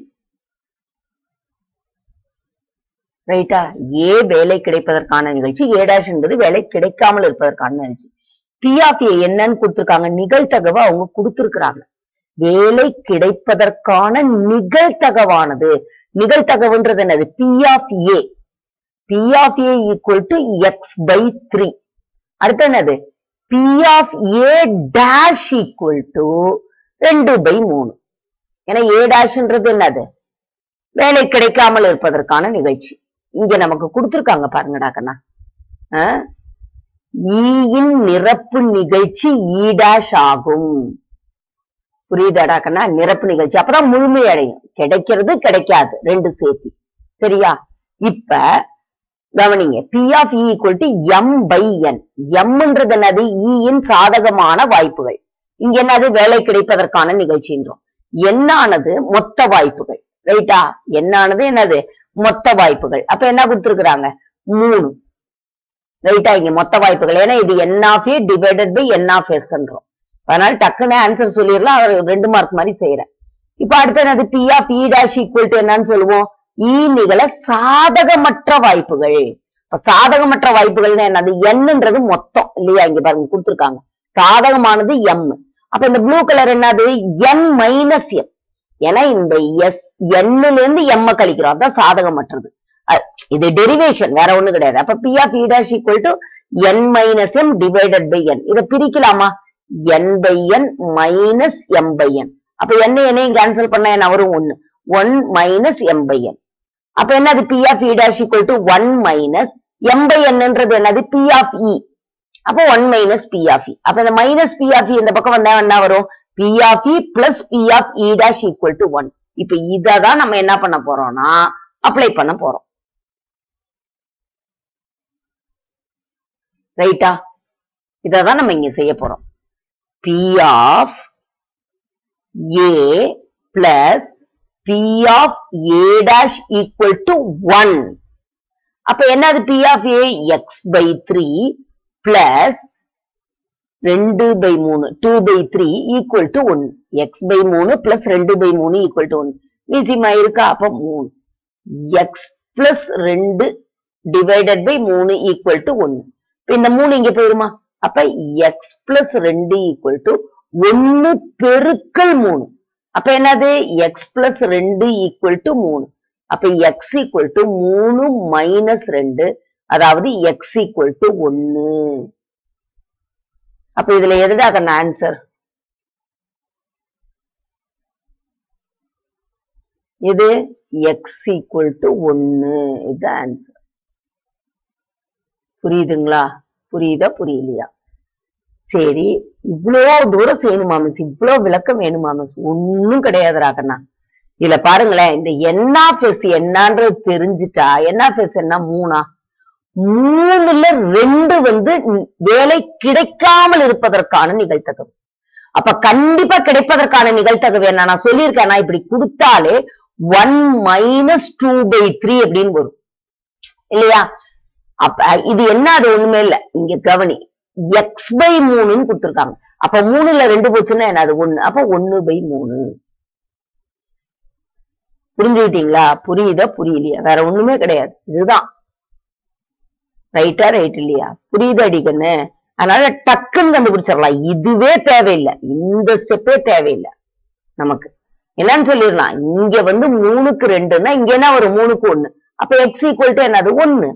ரைட்டா ஏ வேலை கிடைப்பதற்கான நிகழ்ச்சி ஏ டேஷ் என்பது வேலை கிடைக்காமல் இருப்பதற்கான நிகழ்ச்சி பி ஆஃப் ஏ என்னன்னு கொடுத்திருக்காங்க நிகழ்தகவு அவங்க கொடுத்திருக்கிறாங்க வேலை கிடைப்பதற்கான நிகழ்தகவானது நிகழ்தகவுன்றது என்னது P of A P of A equal to x by three அடுத்து என்னது P of A dash equal to ரெண்டு பை மூணு ஏன்னா ஏ டேஷ்ன்றது என்னது வேலை கிடைக்காமல் இருப்பதற்கான நிகழ்ச்சி இங்க நமக்கு கொடுத்திருக்காங்க பாருங்கடா கண்ணா ஈயின் நிரப்பு நிகழ்ச்சி ஈ டேஷ் ஆகும் புரியுதாடா கண்ணா நிரப்பு நிகழ்ச்சி அப்பதான் முழுமை அடையும் கிடைக்கிறது கிடைக்காது ரெண்டு சேர்த்தி சரியா இப்ப கவனிங்க P of E equal to m by n எம்ன்றது என்னது ஈயின் சாதகமான வாய்ப்புகள் இங்க என்னது வேலை கிடைப்பதற்கான நிகழ்ச்சின்றோம் என்னானது மொத்த வாய்ப்புகள் ரைட்டா என்னானது என்னது மொத்த வாய்ப்புகள் அப்ப என்ன கொடுத்திருக்கிறாங்க மூணு ரைட்டா இங்க மொத்த வாய்ப்புகள் ஏன்னா இது n of A divided by n of எஸ்ன்றோம் அதனால டக்குன்னு ஆன்சர் சொல்லிடலாம் அவர் ரெண்டு மார்க் மாதிரி செய்யறேன் இப்ப அடுத்து என்னது P of E dash equal to என்னன்னு சொல்லுவோம் ஈ நிகழ சாதகமற்ற வாய்ப்புகள் இப்ப சாதகமற்ற வாய்ப்புகள்னா என்னது என்னன்றது மொத்தம் இல்லையா இங்க பாருங்க கொடுத்திருக்காங்க சாதகமானது எம் அப்ப இந்த ப்ளூ கலர் என்னது என் மைனஸ் எம் ஏன்னா இந்த எஸ் எண்ணுல இருந்து எம்ம கழிக்கிறோம் அதான் சாதகமற்றது அஹ் இது டெரிவேஷன் வேற ஒண்ணு கிடையாது அப்ப P of E dash equal to n minus m divided by n இதை பிரிக்கலாமா n by N minus m by என் அப்ப என்ன என்னையும் கேன்சல் பண்ண என்ன வரும் ஒண்ணு ஒன் மைனஸ் எம் பை என் அப்ப என்னது P of E dash equal to one minus m by என்னன்றது என்னது பி ஆஃப் இ அப்போ one minus P of E அப்ப இந்த மைனஸ் பி ஆஃப் இ இந்த பக்கம் வந்தா என்ன வரும் P of E plus B of E dash equal to one இப்ப இதை தான் நம்ம என்ன பண்ண போறோம்னா அப்ளை பண்ண போறோம் ரைட்டா இதை தான் நம்ம இங்க செய்ய போறோம் P of A plus B of A dash equal to one அப்ப என்னது P of A x by three plus ரெண்டு பை மூணு two by three equal to ஒன்னு எக்ஸ் பை மூணு பிளஸ் ரெண்டு பை மூணு ஈக்குவல் டு ஒன்னு மீசிமா இருக்கா அப்ப மூணு எக்ஸ் பிளஸ் ரெண்டு டிவைடட் பை மூணு ஈக்குவல் டு ஒன்னு இப்ப இந்த மூணு இங்க போயிருமா அப்ப எக்ஸ் பிளஸ் ரெண்டு ஈக்குவல் டு ஒன்னு பெருக்கல் மூணு அப்ப என்னது எக்ஸ் பிளஸ் ரெண்டு ஈக்குவல் டு மூணு அப்ப எக்ஸ் ஈக்குவல் டு மூணு மைனஸ் ரெண்டு அதாவது எக்ஸ் ஈக்குவல் டு ஒன்னு அப்ப இதுல எதுடா கண்ண ஆன்சர் இது எக்ஸ் ஈக்குவல் டு ஒன்னு இது ஆன்சர் புரியுதுங்களா புரியுதா புரியலையா சரி இவ்வளோ தூரம் செய்யணுமா மிஸ் இவ்வளோ விளக்கம் வேணுமா மிஸ் ஒன்னும் கிடையாதுடா கண்ணா இதுல பாருங்களேன் இந்த என்ஆஃப்எஸ் என்னன்றது தெரிஞ்சுட்டா என்ஆஃப்எஸ் என்ன மூணா மூணுல ரெண்டு வந்து வேலை கிடைக்காமல் இருப்பதற்கான நிகழ்த்தகவு அப்ப கண்டிப்பா கிடைப்பதற்கான நிகழ்த்தகவு என்ன நான் சொல்லியிருக்கேன் நான் இப்படி கொடுத்தாலே one minus two by three அப்படின்னு வரும் இல்லையா அப்ப இது என்ன அது ஒண்ணுமே இல்ல இங்க கவனி எக்ஸ் பை மூணுன்னு கொடுத்துருக்காங்க அப்ப மூணுல ரெண்டு போச்சுன்னா என்ன அது ஒண்ணு அப்ப ஒண்ணு பை மூணு புரிஞ்சுக்கிட்டீங்களா புரியுதா புரியலையா வேற ஒண்ணுமே கிடையாது இதுதான் ரைட்டா ரைட் இல்லையா புரியுது அடிக்கண்ணு அதனால டக்குன்னு கண்டுபிடிச்சிடலாம் இதுவே தேவையில்லை இந்த ஸ்டெப்பே தேவையில்லை நமக்கு என்னன்னு சொல்லிடலாம் இங்க வந்து மூணுக்கு ரெண்டுன்னா இங்க என்ன ஒரு மூணுக்கு ஒண்ணு அப்ப எக்ஸ் ஈக்குவல் டு என்னது ஒண்ணு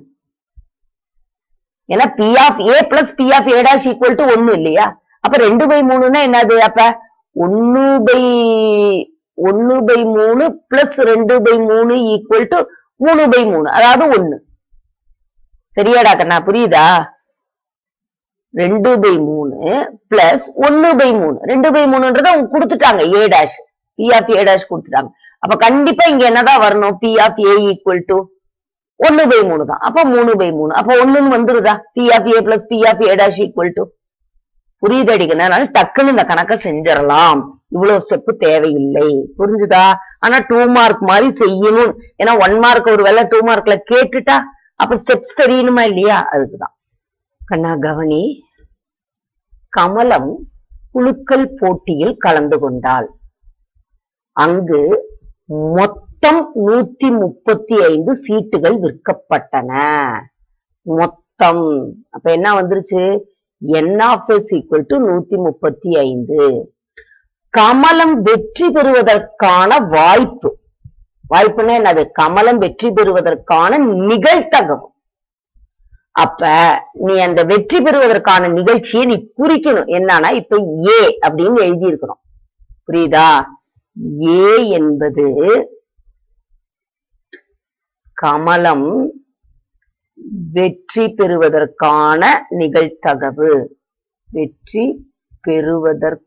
ஏன்னா B of A plus B of A dash equal to ஒண்ணு இல்லையா அப்ப ரெண்டு பை மூணுன்னா என்னது அப்ப ஒன்னு பை ஒன்னு பை மூணு பிளஸ் ரெண்டு பை மூணு ஈக்குவல் டு மூணு பை மூணு அதாவது ஒண்ணு சரியாடா கண்ணா புரியுதா ரெண்டு பை மூணு பிளஸ் ஒன்னு பை மூணு ரெண்டு பை மூணுன்றத அவங்க கொடுத்துட்டாங்க A dash P of A dash கொடுத்துட்டாங்க அப்ப கண்டிப்பா இங்க என்னதான் வரணும் P of A equal to ஒன்னு பை மூணு தான் அப்ப மூணு பை மூணு அப்ப ஒண்ணுன்னு வந்துருதா P of A plus B of A dash equal to புரியுது அடிக்கணும் டக்குன்னு இந்த கணக்கை செஞ்சிடலாம் இவ்வளவு ஸ்டெப் தேவையில்லை புரிஞ்சுதா ஆனா டூ மார்க் மாதிரி செய்யணும் ஏன்னா ஒன் மார்க் ஒரு வேலை டூ மார்க்ல கேட்டுட்டா அப்ப ஸ்டெப்ஸ் தெரியணுமா இல்லையா அதுக்குதான் கண்ணா கவனி கமலம் குழுக்கள் போட்டியில் கலந்து கொண்டாள் அங்கு மொத்தம் நூத்தி முப்பத்தி ஐந்து சீட்டுகள் விற்கப்பட்டன மொத்தம் அப்ப என்ன வந்துருச்சு n of S equal to நூத்தி முப்பத்தி ஐந்து கமலம் வெற்றி பெறுவதற்கான வாய்ப்பு வாய்ப்புன்னா என்னது கமலம் வெற்றி பெறுவதற்கான நிகழ்த்தகம் அப்ப நீ அந்த வெற்றி பெறுவதற்கான நிகழ்ச்சியை நீ குறிக்கணும் என்னன்னா இப்ப ஏ அப்படின்னு எழுதி இருக்கணும் புரியுதா ஏ என்பது கமலம் வெற்றி பெறுவதற்கான நிகழ்த்தகவு வெற்றி பெறுவதற்கான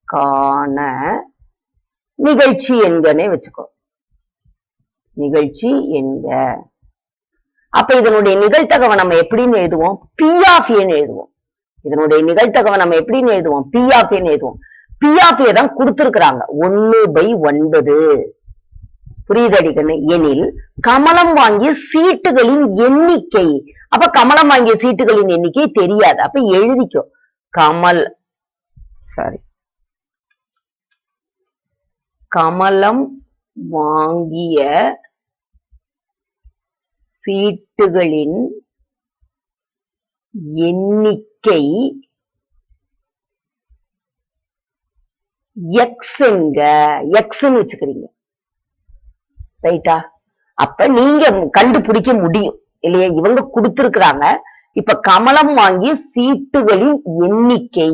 நிகழ்ச்சி என்கனே வச்சுக்கோ நிகழ்ச்சி என்க அப்ப இதனுடைய நிகழ்த்தகவை நம்ம எப்படின்னு எழுதுவோம் பி ஆஃப் ஏன்னு எழுதுவோம் இதனுடைய நிகழ்த்தகவை நம்ம எப்படின்னு எழுதுவோம் பி ஆஃப் ஏன்னு எழுதுவோம் பி ஆஃப் ஏ தான் கொடுத்திருக்கிறாங்க ஒன்னு பை ஒன்பது புரியுதடிக்கணும் எனில் கமலம் வாங்கிய சீட்டுகளின் எண்ணிக்கை அப்ப கமலம் வாங்கிய சீட்டுகளின் எண்ணிக்கை தெரியாது அப்ப எழுதிக்கோ கமல் சாரி கமலம் வாங்கிய சீட்டுகளின் எண்ணிக்கை எக்ஸ் எங்க எக்ஸ்ன்னு வச்சுக்கிறீங்க ரைட்டா அப்ப நீங்க கண்டுபிடிக்க முடியும் இல்லையா இவங்க கொடுத்திருக்கிறாங்க இப்ப கமலம் வாங்கிய சீட்டுகளின் எண்ணிக்கை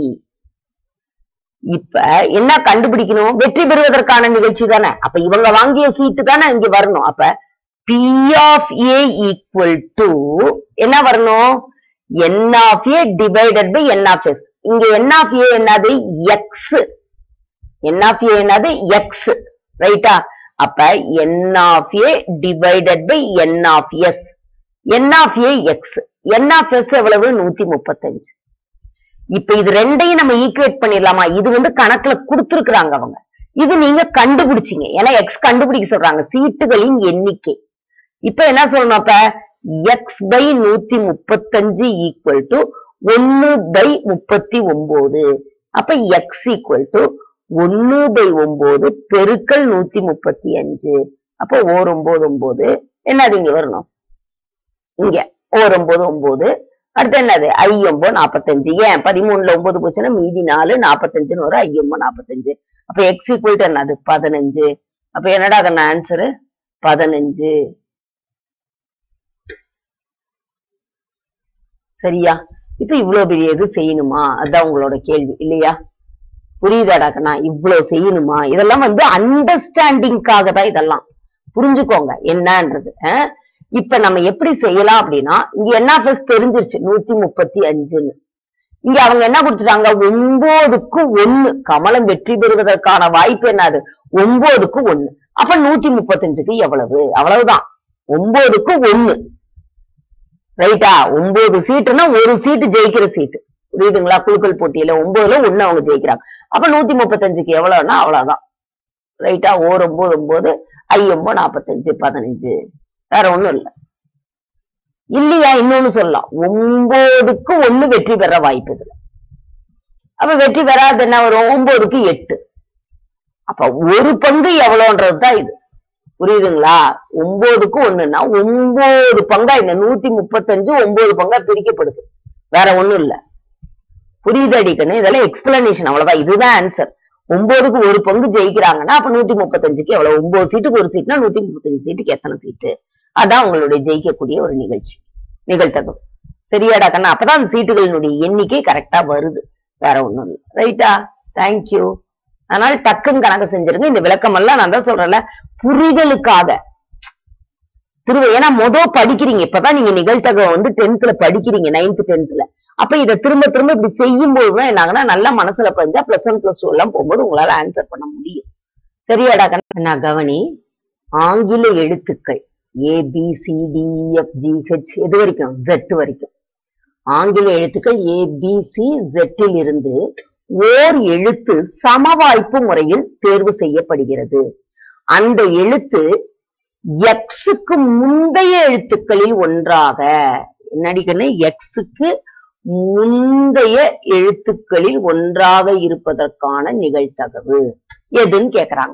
இப்ப என்ன கண்டுபிடிக்கணும் வெற்றி பெறுவதற்கான நிகழ்ச்சி தானே அப்ப இவங்க வாங்கிய சீட்டு தானே இங்க வரணும் அப்ப P of A equal to என்ன வரணும் n of A divided by n of S இங்க என் ஆஃப் ஏ என்னது எக்ஸ் என் ஆஃப் ஏ என்னது எக்ஸ் ரைட்டா அப்ப n of A divided by n of S n of A x n of S எவ்வளவு நூத்தி முப்பத்தஞ்சு இப்ப இது ரெண்டையும் நம்ம ஈக்குவேட் பண்ணிடலாமா இது வந்து கணக்குல கொடுத்துருக்குறாங்க அவங்க இது நீங்க கண்டுபிடிச்சீங்க ஏன்னா எக்ஸ் கண்டுபிடிக்க சொல்றாங்க சீட்டுகளின் எண்ணிக்கை இப்ப என்ன சொல்லணும் அப்ப எக்ஸ் பை நூத்தி முப்பத்தஞ்சு ஈக்குவல் டு ஒன்னு பை முப்பத்தி ஒன்பது அப்ப எக்ஸ் ஈக்குவல் டு ஒன்னு பை ஒன்பது பெருக்கல் நூத்தி முப்பத்தி அஞ்சு அப்போ ஓர் ஒன்பது ஒன்பது என்னது இங்க வரணும் இங்க ஓர் ஒன்பது ஒன்பது அடுத்து என்னது ஐ ஒன்பது நாப்பத்தஞ்சு ஏன் பதிமூணுல ஒன்பது போச்சுன்னா மீதி நாலு நாப்பத்தஞ்சுன்னு வரும் ஐ ஒன்பது நாப்பத்தஞ்சு அப்ப எக்ஸ் ஈக்குவல் டு என்னது பதினஞ்சு அப்ப என்னடா கண்ணா ஆன்சரு பதினஞ்சு சரியா இப்ப இவ்வளவு பெரிய இது செய்யணுமா அதான் உங்களோட கேள்வி இல்லையா புரியுதாடா கண்ணா இவ்வளவு செய்யணுமா இதெல்லாம் வந்து அண்டர்ஸ்டாண்டிங்காக தான் இதெல்லாம் புரிஞ்சுக்கோங்க என்னன்றது அஹ்? இப்ப நம்ம எப்படி செய்யலாம் அப்படின்னா இங்க என்ன தெரிஞ்சிருச்சு நூத்தி முப்பத்தி அஞ்சுன்னு இங்க அவங்க என்ன கொடுத்துட்டாங்க ஒன்பதுக்கு ஒண்ணு கமலம் வெற்றி பெறுவதற்கான வாய்ப்பு என்னது ஒன்பதுக்கு ஒண்ணு அப்ப நூத்தி முப்பத்தஞ்சுக்கு எவ்வளவு அவ்வளவுதான் ஒன்பதுக்கு ஒண்ணு ரைட்டா ஒன்பது சீட்டுன்னா ஒரு சீட்டு ஜெயிக்கிற சீட்டு புரியுதுங்களா குழுக்கள் போட்டியில ஒன்பதுல ஒண்ணு அவங்க ஜெயிக்கிறாங்க அப்ப நூத்தி முப்பத்தஞ்சுக்கு எவ்வளவுன்னா அவ்வளவுதான் ரைட்டா ஓர் ஒன்பது ஒன்பது ஐ ஒன்பது நாப்பத்தஞ்சு பதினஞ்சு வேற ஒண்ணும் இல்ல இல்லையா இன்னொன்னு சொல்லலாம் ஒன்பதுக்கு ஒண்ணு வெற்றி பெற வாய்ப்பு இதுல அப்ப வெற்றி பெறாது என்ன வரும் ஒன்பதுக்கு எட்டு அப்ப ஒரு பங்கு எவ்வளவுன்றதுதான் இது புரியுதுங்களா ஒன்பதுக்கு ஒண்ணுன்னா ஒன்பது பங்கா இந்த நூத்தி முப்பத்தஞ்சு ஒன்பது பங்கா பிரிக்கப்படுது வேற ஒண்ணும் இல்ல புரியுது அடிக்கணும் இதெல்லாம் எக்ஸ்பிளனேஷன் அவ்வளவுதான் இதுதான் ஆன்சர் ஒன்பதுக்கு ஒரு பங்கு ஜெயிக்கிறாங்கன்னா அப்ப நூத்தி முப்பத்தஞ்சுக்கு எவ்வளவு ஒன்பது சீட்டுக்கு ஒரு சீட்னா நூத்தி முப்பத்தஞ்சு சீட்டுக்கு எத்தனை சீட்டு அதான் உங்களுடைய ஜெயிக்கக்கூடிய ஒரு நிகழ்ச்சி நிகழ்த்தகம் சரியாடா கண்ணா அப்பதான் அந்த சீட்டுகளினுடைய எண்ணிக்கை கரெக்டா வருது வேற ஒண்ணும் இல்லை ரைட்டா தேங்க்யூ அதனால டக்குன்னு கணக்கு செஞ்சிருங்க இந்த விளக்கம் எல்லாம் நான் தான் சொல்றேன்ல புரிதலுக்காக திரும்ப ஏன்னா மொத படிக்கிறீங்க இப்பதான் நீங்க நிகழ்த்தகம் வந்து டென்த்ல படிக்கிறீங்க நைன்த் டென்த்ல அப்ப இதை திரும்ப திரும்ப இப்படி செய்யும் போதுதான் என்ன ஆகுனா நல்லா மனசுல பதிஞ்சா பிளஸ் ஒன் பிளஸ் டூ எல்லாம் போகும்போது உங்களால ஆன்சர் பண்ண முடியும் சரியாடா கண்ணா கவனி ஆங்கில எழுத்துக்கள் A B C D F G H எது வரைக்கும் Z வரைக்கும் ஆங்கில எழுத்துக்கள் ஏ பி சி இல் இருந்து ஓர் எழுத்து சமவாய்ப்பு முறையில் தேர்வு செய்யப்படுகிறது அந்த எழுத்து எக்ஸுக்கு முந்தைய எழுத்துக்களில் ஒன்றாக என்னடிக்கன்னு எக்ஸுக்கு முந்தைய எழுத்துக்களில் ஒன்றாக இருப்பதற்கான நிகழ்தகவு எதுன்னு கேக்குறாங்க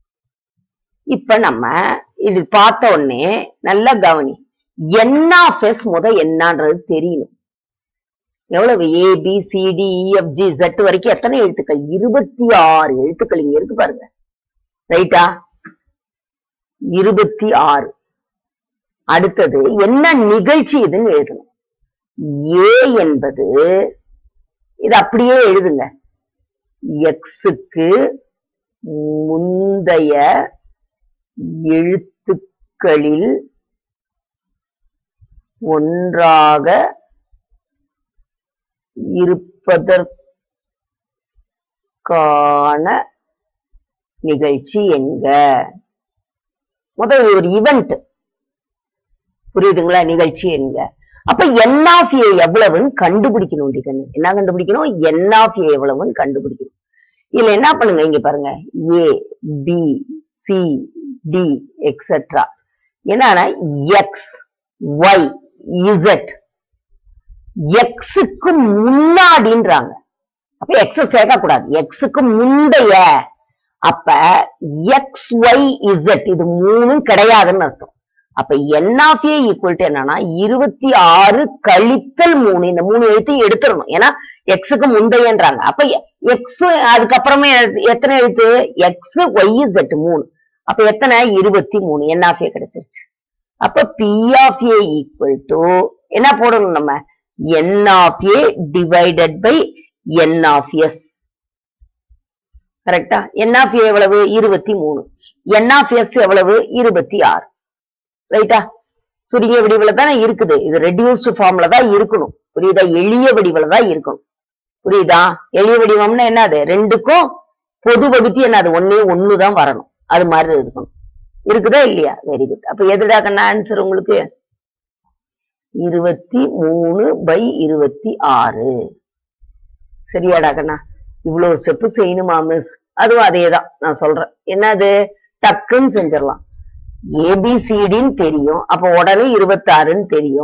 இப்ப நம்ம இது பார்த்த உடனே நல்லா கவனி என் ஆஃப் எஸ் முத என்னன்றது தெரியணும் எவ்வளவு A B C D F G Z வரைக்கும் எத்தனை எழுத்துக்கள் இருபத்தி ஆறு எழுத்துக்கள் இங்க இருக்கு பாருங்க ரைட்டா இருபத்தி ஆறு அடுத்தது என்ன நிகழ்ச்சி இதுன்னு எழுதணும் ஏ என்பது இது அப்படியே எழுதுங்க எக்ஸுக்கு முந்தைய எழுத்துக்களில் ஒன்றாக இருப்பதற்கான நிகழ்ச்சி எங்க முதல் ஒரு இவெண்ட் புரியுதுங்களா நிகழ்ச்சி எங்க அப்ப என் ஆஃப் ஏ எவ்வளவுன்னு கண்டுபிடிக்கணும் டிகன்னு என்ன கண்டுபிடிக்கணும் என் ஆஃப் ஏ எவ்வளவுன்னு கண்டுபிடிக்கணும் இதுல என்ன பண்ணுங்க இங்க பாருங்க A B C D etcetera என்னன்னா எக்ஸ் ஒய் இசட் எக்ஸுக்கு முன்னாடின்றாங்க அப்ப எக்ஸ் சேர்க்க கூடாது எக்ஸுக்கு முந்தைய அப்ப எக்ஸ் ஒய் இசட் இது மூணும் கிடையாதுன்னு அர்த்தம் அப்ப n of A equal to என்னன்னா இருபத்தி ஆறு கழித்தல் மூணு இந்த மூணு எழுத்தையும் எடுத்துடணும் ஏன்னா எக்ஸுக்கு முந்தையன்றாங்க அப்ப எக்ஸ் அதுக்கப்புறமே எத்தனை எழுத்து எக்ஸ் ஒய் இசட் மூணு அப்ப எத்தனை இருபத்தி மூணு என் ஆஃப் ஏ கிடைச்சிருச்சு அப்ப P of A equal to என்ன போடணும் நம்ம n of A divided by n of S கரெக்டா என் ஆஃப் ஏ எவ்வளவு இருபத்தி மூணு என் ஆஃப் எஸ் எவ்வளவு இருபத்தி ஆறு ரைட்டா சுருங்கிய வடிவுல தானே இருக்குது இது ரெடியூஸ்டு ஃபார்ம்ல தான் இருக்கணும் புரியுதா எளிய வடிவுல தான் இருக்கணும் புரியுதா எளிய வடிவம்னா என்னது ரெண்டுக்கும் பொது வகுத்தி என்னது ஒன்னே ஒண்ணுதான் வரணும் அது மாதிரி இருக்கணும் இருக்குதா இல்லையா வெரி குட் அப்ப எதுடா கண்ணா ஆன்சர் உங்களுக்கு இருபத்தி மூணு பை இருபத்தி ஆறு சரியாடா கண்ணா இவ்வளவு ஸ்டெப் செய்யணுமா மிஸ் அதுவும் அதேதான் நான் சொல்றேன் என்னது டக்குன்னு செஞ்சிடலாம் ஏபிசிடின்னு தெரியும் அப்ப உடனே இருபத்தாறுன்னு தெரியும்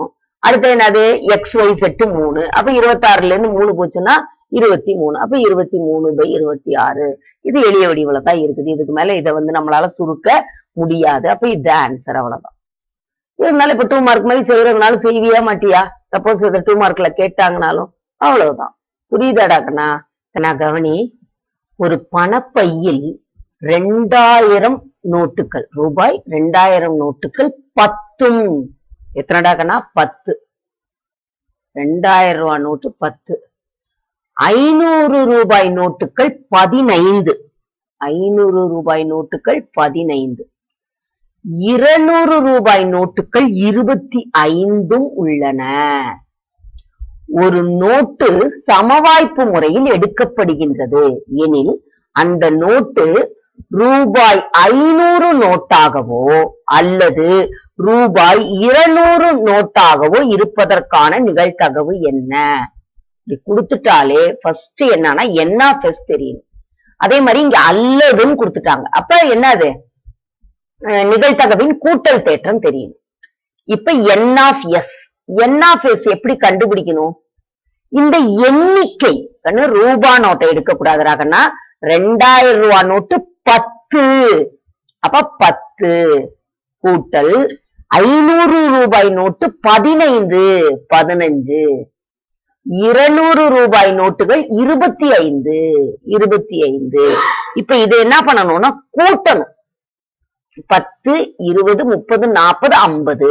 அடுத்து என்னது எக்ஸ் ஒய் செட்டு மூணு அப்ப இருபத்தாறுல இருந்து மூணு போச்சுன்னா இருபத்தி மூணு அப்ப இருபத்தி மூணு பை இருபத்தி ஆறு இது எளிய வடிவுல தான் இருக்குது இதுக்கு மேல இதை வந்து நம்மளால சுருக்க முடியாது அப்ப இது ஆன்சர் அவ்வளவுதான் இருந்தாலும் இப்ப டூ மார்க் மாதிரி செய்யறதுனால செய்வியா மாட்டியா சப்போஸ் இதை டூ மார்க்ல கேட்டாங்கனாலும் அவ்வளவுதான் புரியுதாடா கண்ணா கண்ணா கவனி ஒரு பணப்பையில் ரெண்டாயிரம் நோட்டுகள் ரூபாய் ரெண்டாயிரம் நோட்டுகள் பத்தும் எத்தனைடா கண்ணா பத்து ரெண்டாயிரம் ரூபாய் நோட்டு பத்து ஐநூறு ரூபாய் நோட்டுகள் பதினைந்து ஐநூறு ரூபாய் நோட்டுகள் பதினைந்து இருநூறு ரூபாய் நோட்டுகள் இருபத்தி ஐந்தும் உள்ளன ஒரு நோட்டு சமவாய்ப்பு முறையில் எடுக்கப்படுகின்றது எனில் அந்த நோட்டு ரூபாய் ஐநூறு நோட்டாகவோ அல்லது ரூபாய் இருநூறு நோட்டாகவோ இருப்பதற்கான நிகழ்தகவு என்ன இப்படி கொடுத்துட்டாலே ஃபர்ஸ்ட் என்னன்னா என்ன ஃபெஸ் தெரியணும் அதே மாதிரி இங்க அல்லதுன்னு கொடுத்துட்டாங்க அப்ப என்னது அஹ் நிகழ்தகவின் கூட்டல் தேற்றம் தெரியும் இப்ப n of S n of S எப்படி கண்டுபிடிக்கணும் இந்த எண்ணிக்கை கண்ணு ரூபா நோட்டை எடுக்க கூடாதுராகன்னா ரெண்டாயிரம் ரூபா நோட்டு பத்து அப்ப பத்து கூட்டல் ஐநூறு ரூபாய் நோட்டு பதினைந்து பதினஞ்சு இருநூறு ரூபாய் நோட்டுகள் இருபத்தி ஐந்து இருபத்தி ஐந்து இப்ப இது என்ன பண்ணணும்னா கூட்டணும் பத்து இருபது முப்பது நாற்பது ஐம்பது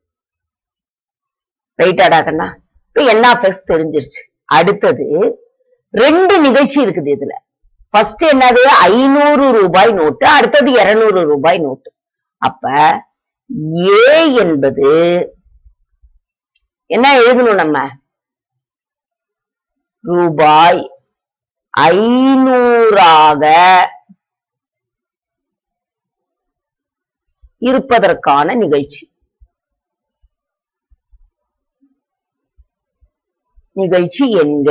ரைட்டாடா கண்ணா இப்ப என்ன ஃபெஸ் தெரிஞ்சிருச்சு அடுத்தது ரெண்டு நிகழ்ச்சி இருக்குது இதுல ஃபர்ஸ்ட் என்னது ஐநூறு ரூபாய் நோட்டு அடுத்தது இருநூறு ரூபாய் நோட்டு அப்ப ஏ என்பது என்ன எழுதணும் நம்ம ரூபாய் ஐநூறாக இருப்பதற்கான நிகழ்ச்சி நிகழ்ச்சி என்க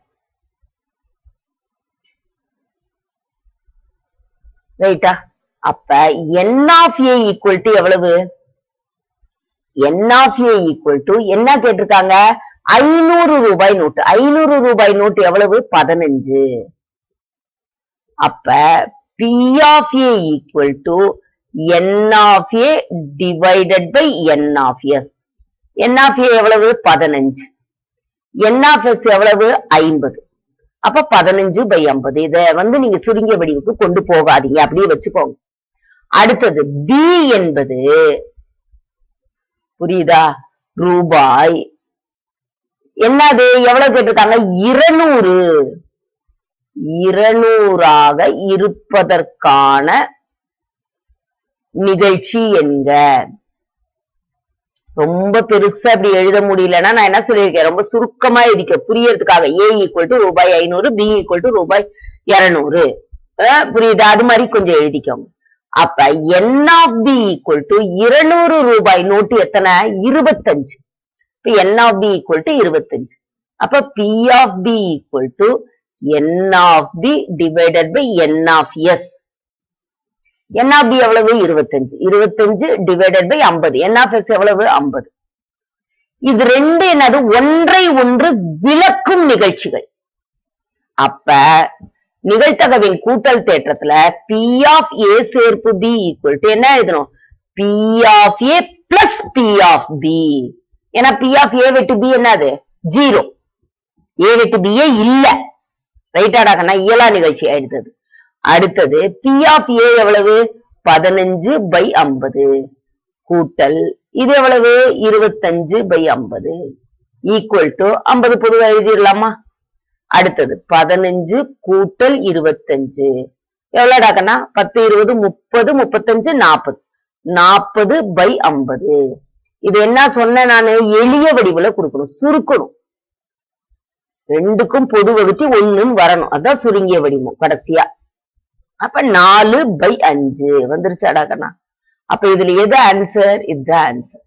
ரைட்டா அப்ப n of A equal to எவ்வளவு n of A equal to என்ன கேட்டிருக்காங்க ஐநூறு ரூபாய் நோட்டு ஐநூறு ரூபாய் நோட்டு எவ்வளவு பதினஞ்சு அப்ப P of A equal to n of A divided by n of S n of A எவ்வளவு பதினஞ்சு என் ஆஃப் எஸ் எவ்வளவு ஐம்பது அப்ப பதினஞ்சு பை ஐம்பது இத வந்து நீங்க சுருங்கிய வடிவுக்கு கொண்டு போகாதீங்க அப்படியே வச்சுக்கோங்க அடுத்தது பி என்பது புரியுதா ரூபாய் என்னது எவ்வளவு கேட்டிருக்காங்க இருநூறு இருநூறாக இருப்பதற்கான நிகழ்ச்சி என்க ரொம்ப பெருசா அப்படி எழுத முடியலன்னா நான் என்ன சொல்லியிருக்கேன் ரொம்ப சுருக்கமா எழுதிக்க புரியறதுக்காக ஏ ஈக்குவல் டு ரூபாய் ஐநூறு பி ஈக்குவல் டு ரூபாய் இருநூறு புரியுதா அது மாதிரி கொஞ்சம் எழுதிக்கோங்க அப்ப n of B equal to இருநூறு ரூபாய் நோட்டு எத்தனை இருபத்தஞ்சு இப்ப n of B equal to இருபத்தஞ்சு அப்ப P of B equal to n of B divided by n of S n of B எவ்வளவு இருபத்தஞ்சு இருபத்தஞ்சு டிவைடட் பை ஐம்பது என் ஆஃப் எஸ் எவ்வளவு ஐம்பது இது ரெண்டு என்னது ஒன்றை ஒன்று விளக்கும் நிகழ்ச்சிகள் அப்ப நிகழ்த்தகவின் கூட்டல் தேற்றத்துல பி ஆஃப் ஏ சேர்ப்பு பி ஈக்குவல் டு என்ன எழுதணும் B of A plus B of B ஏன்னா பி ஆஃப் ஏ வெட்டு பி என்னது ஜீரோ ஏ வெட்டு பி ஏ இல்ல ரைட்டாடா கண்ணா இயலா நிகழ்ச்சி ஆயிடுது அடுத்தது பி ஆஃப் ஏ எவ்வளவு பதினஞ்சு பை ஐம்பது கூட்டல் இது எவ்வளவு இருபத்தஞ்சு பை ஐம்பது ஈக்குவல் டு ஐம்பது பொதுவா எழுதிடலாமா அடுத்தது பதினஞ்சு கூட்டல் இருபத்தஞ்சு எவ்வளோடா கண்ணா பத்து இருபது முப்பது முப்பத்தஞ்சு நாற்பது நாற்பது பை ஐம்பது இது என்ன சொன்ன நானு எளிய வடிவுல கொடுக்கணும் சுருக்கணும் ரெண்டுக்கும் பொது வகுத்தி ஒண்ணுன்னு வரணும் அதான் சுருங்கிய வடிவம் கடைசியா அப்ப நாலு பை அஞ்சு வந்துருச்சாடா கண்ணா அப்ப இதுல எது ஆன்சர் இதுதான் ஆன்சர்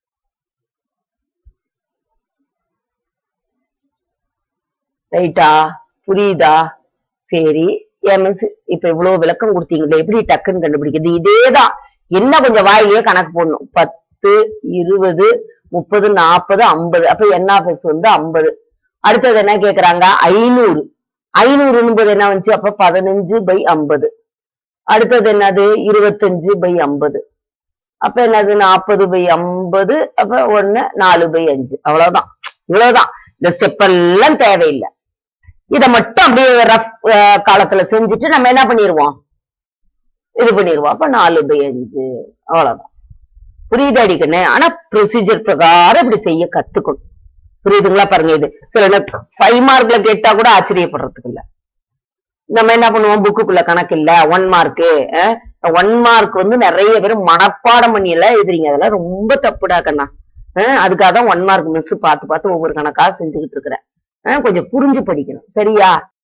ரைட்டா புரியுதா சரி எம்எஸ் இப்ப இவ்வளவு விளக்கம் கொடுத்தீங்களே எப்படி டக்குன்னு கண்டுபிடிக்கிறது இதேதான் என்ன கொஞ்சம் வாயிலேயே கணக்கு போடணும் பத்து இருபது முப்பது நாற்பது ஐம்பது அப்ப என் ஆஃப் எஸ் வந்து ஐம்பது அடுத்தது என்ன கேக்குறாங்க ஐநூறு ஐநூறு என்பது என்ன வந்துச்சு அப்ப பதினஞ்சு பை ஐம்பது அடுத்தது என்னது இருபத்தஞ்சு பை ஐம்பது அப்ப என்னது நாற்பது பை ஐம்பது அப்ப ஒண்ணு நாலு பை அஞ்சு அவ்வளவுதான் இவ்வளவுதான் இந்த ஸ்டெப் எல்லாம் தேவையில்லை இத மட்டும் அப்படியே ரஃப் காலத்துல செஞ்சுட்டு நம்ம என்ன பண்ணிடுவோம் இது பண்ணிடுவோம் அப்ப நாலு பை அஞ்சு அவ்வளவுதான் புரியுது அடிக்கண்ணே ஆனா ப்ரொசீஜர் பிரகாரம் இப்படி செய்ய கத்துக்கணும் புரியுதுங்களா பாருங்க இது சில ஃபைவ் மார்க்ல கேட்டா கூட ஆச்சரியப்படுறதுக்கு இல்ல நம்ம என்ன பண்ணுவோம் புக்குக்குள்ள கணக்கு இல்ல ஒன் மார்க்கு ஒன் மார்க் வந்து நிறைய பேர் மனப்பாடம் பண்ணி எல்லாம் எழுதுறீங்க அதெல்லாம் ரொம்ப தப்புடா கண்ணா அஹ் அதுக்காக தான் ஒன் மார்க் மிஸ் பார்த்து பார்த்து ஒவ்வொரு கணக்கா செஞ்சுக்கிட்டு இருக்கிறேன் அஹ் கொஞ்சம் புரிஞ்சு படிக்கணும் சரியா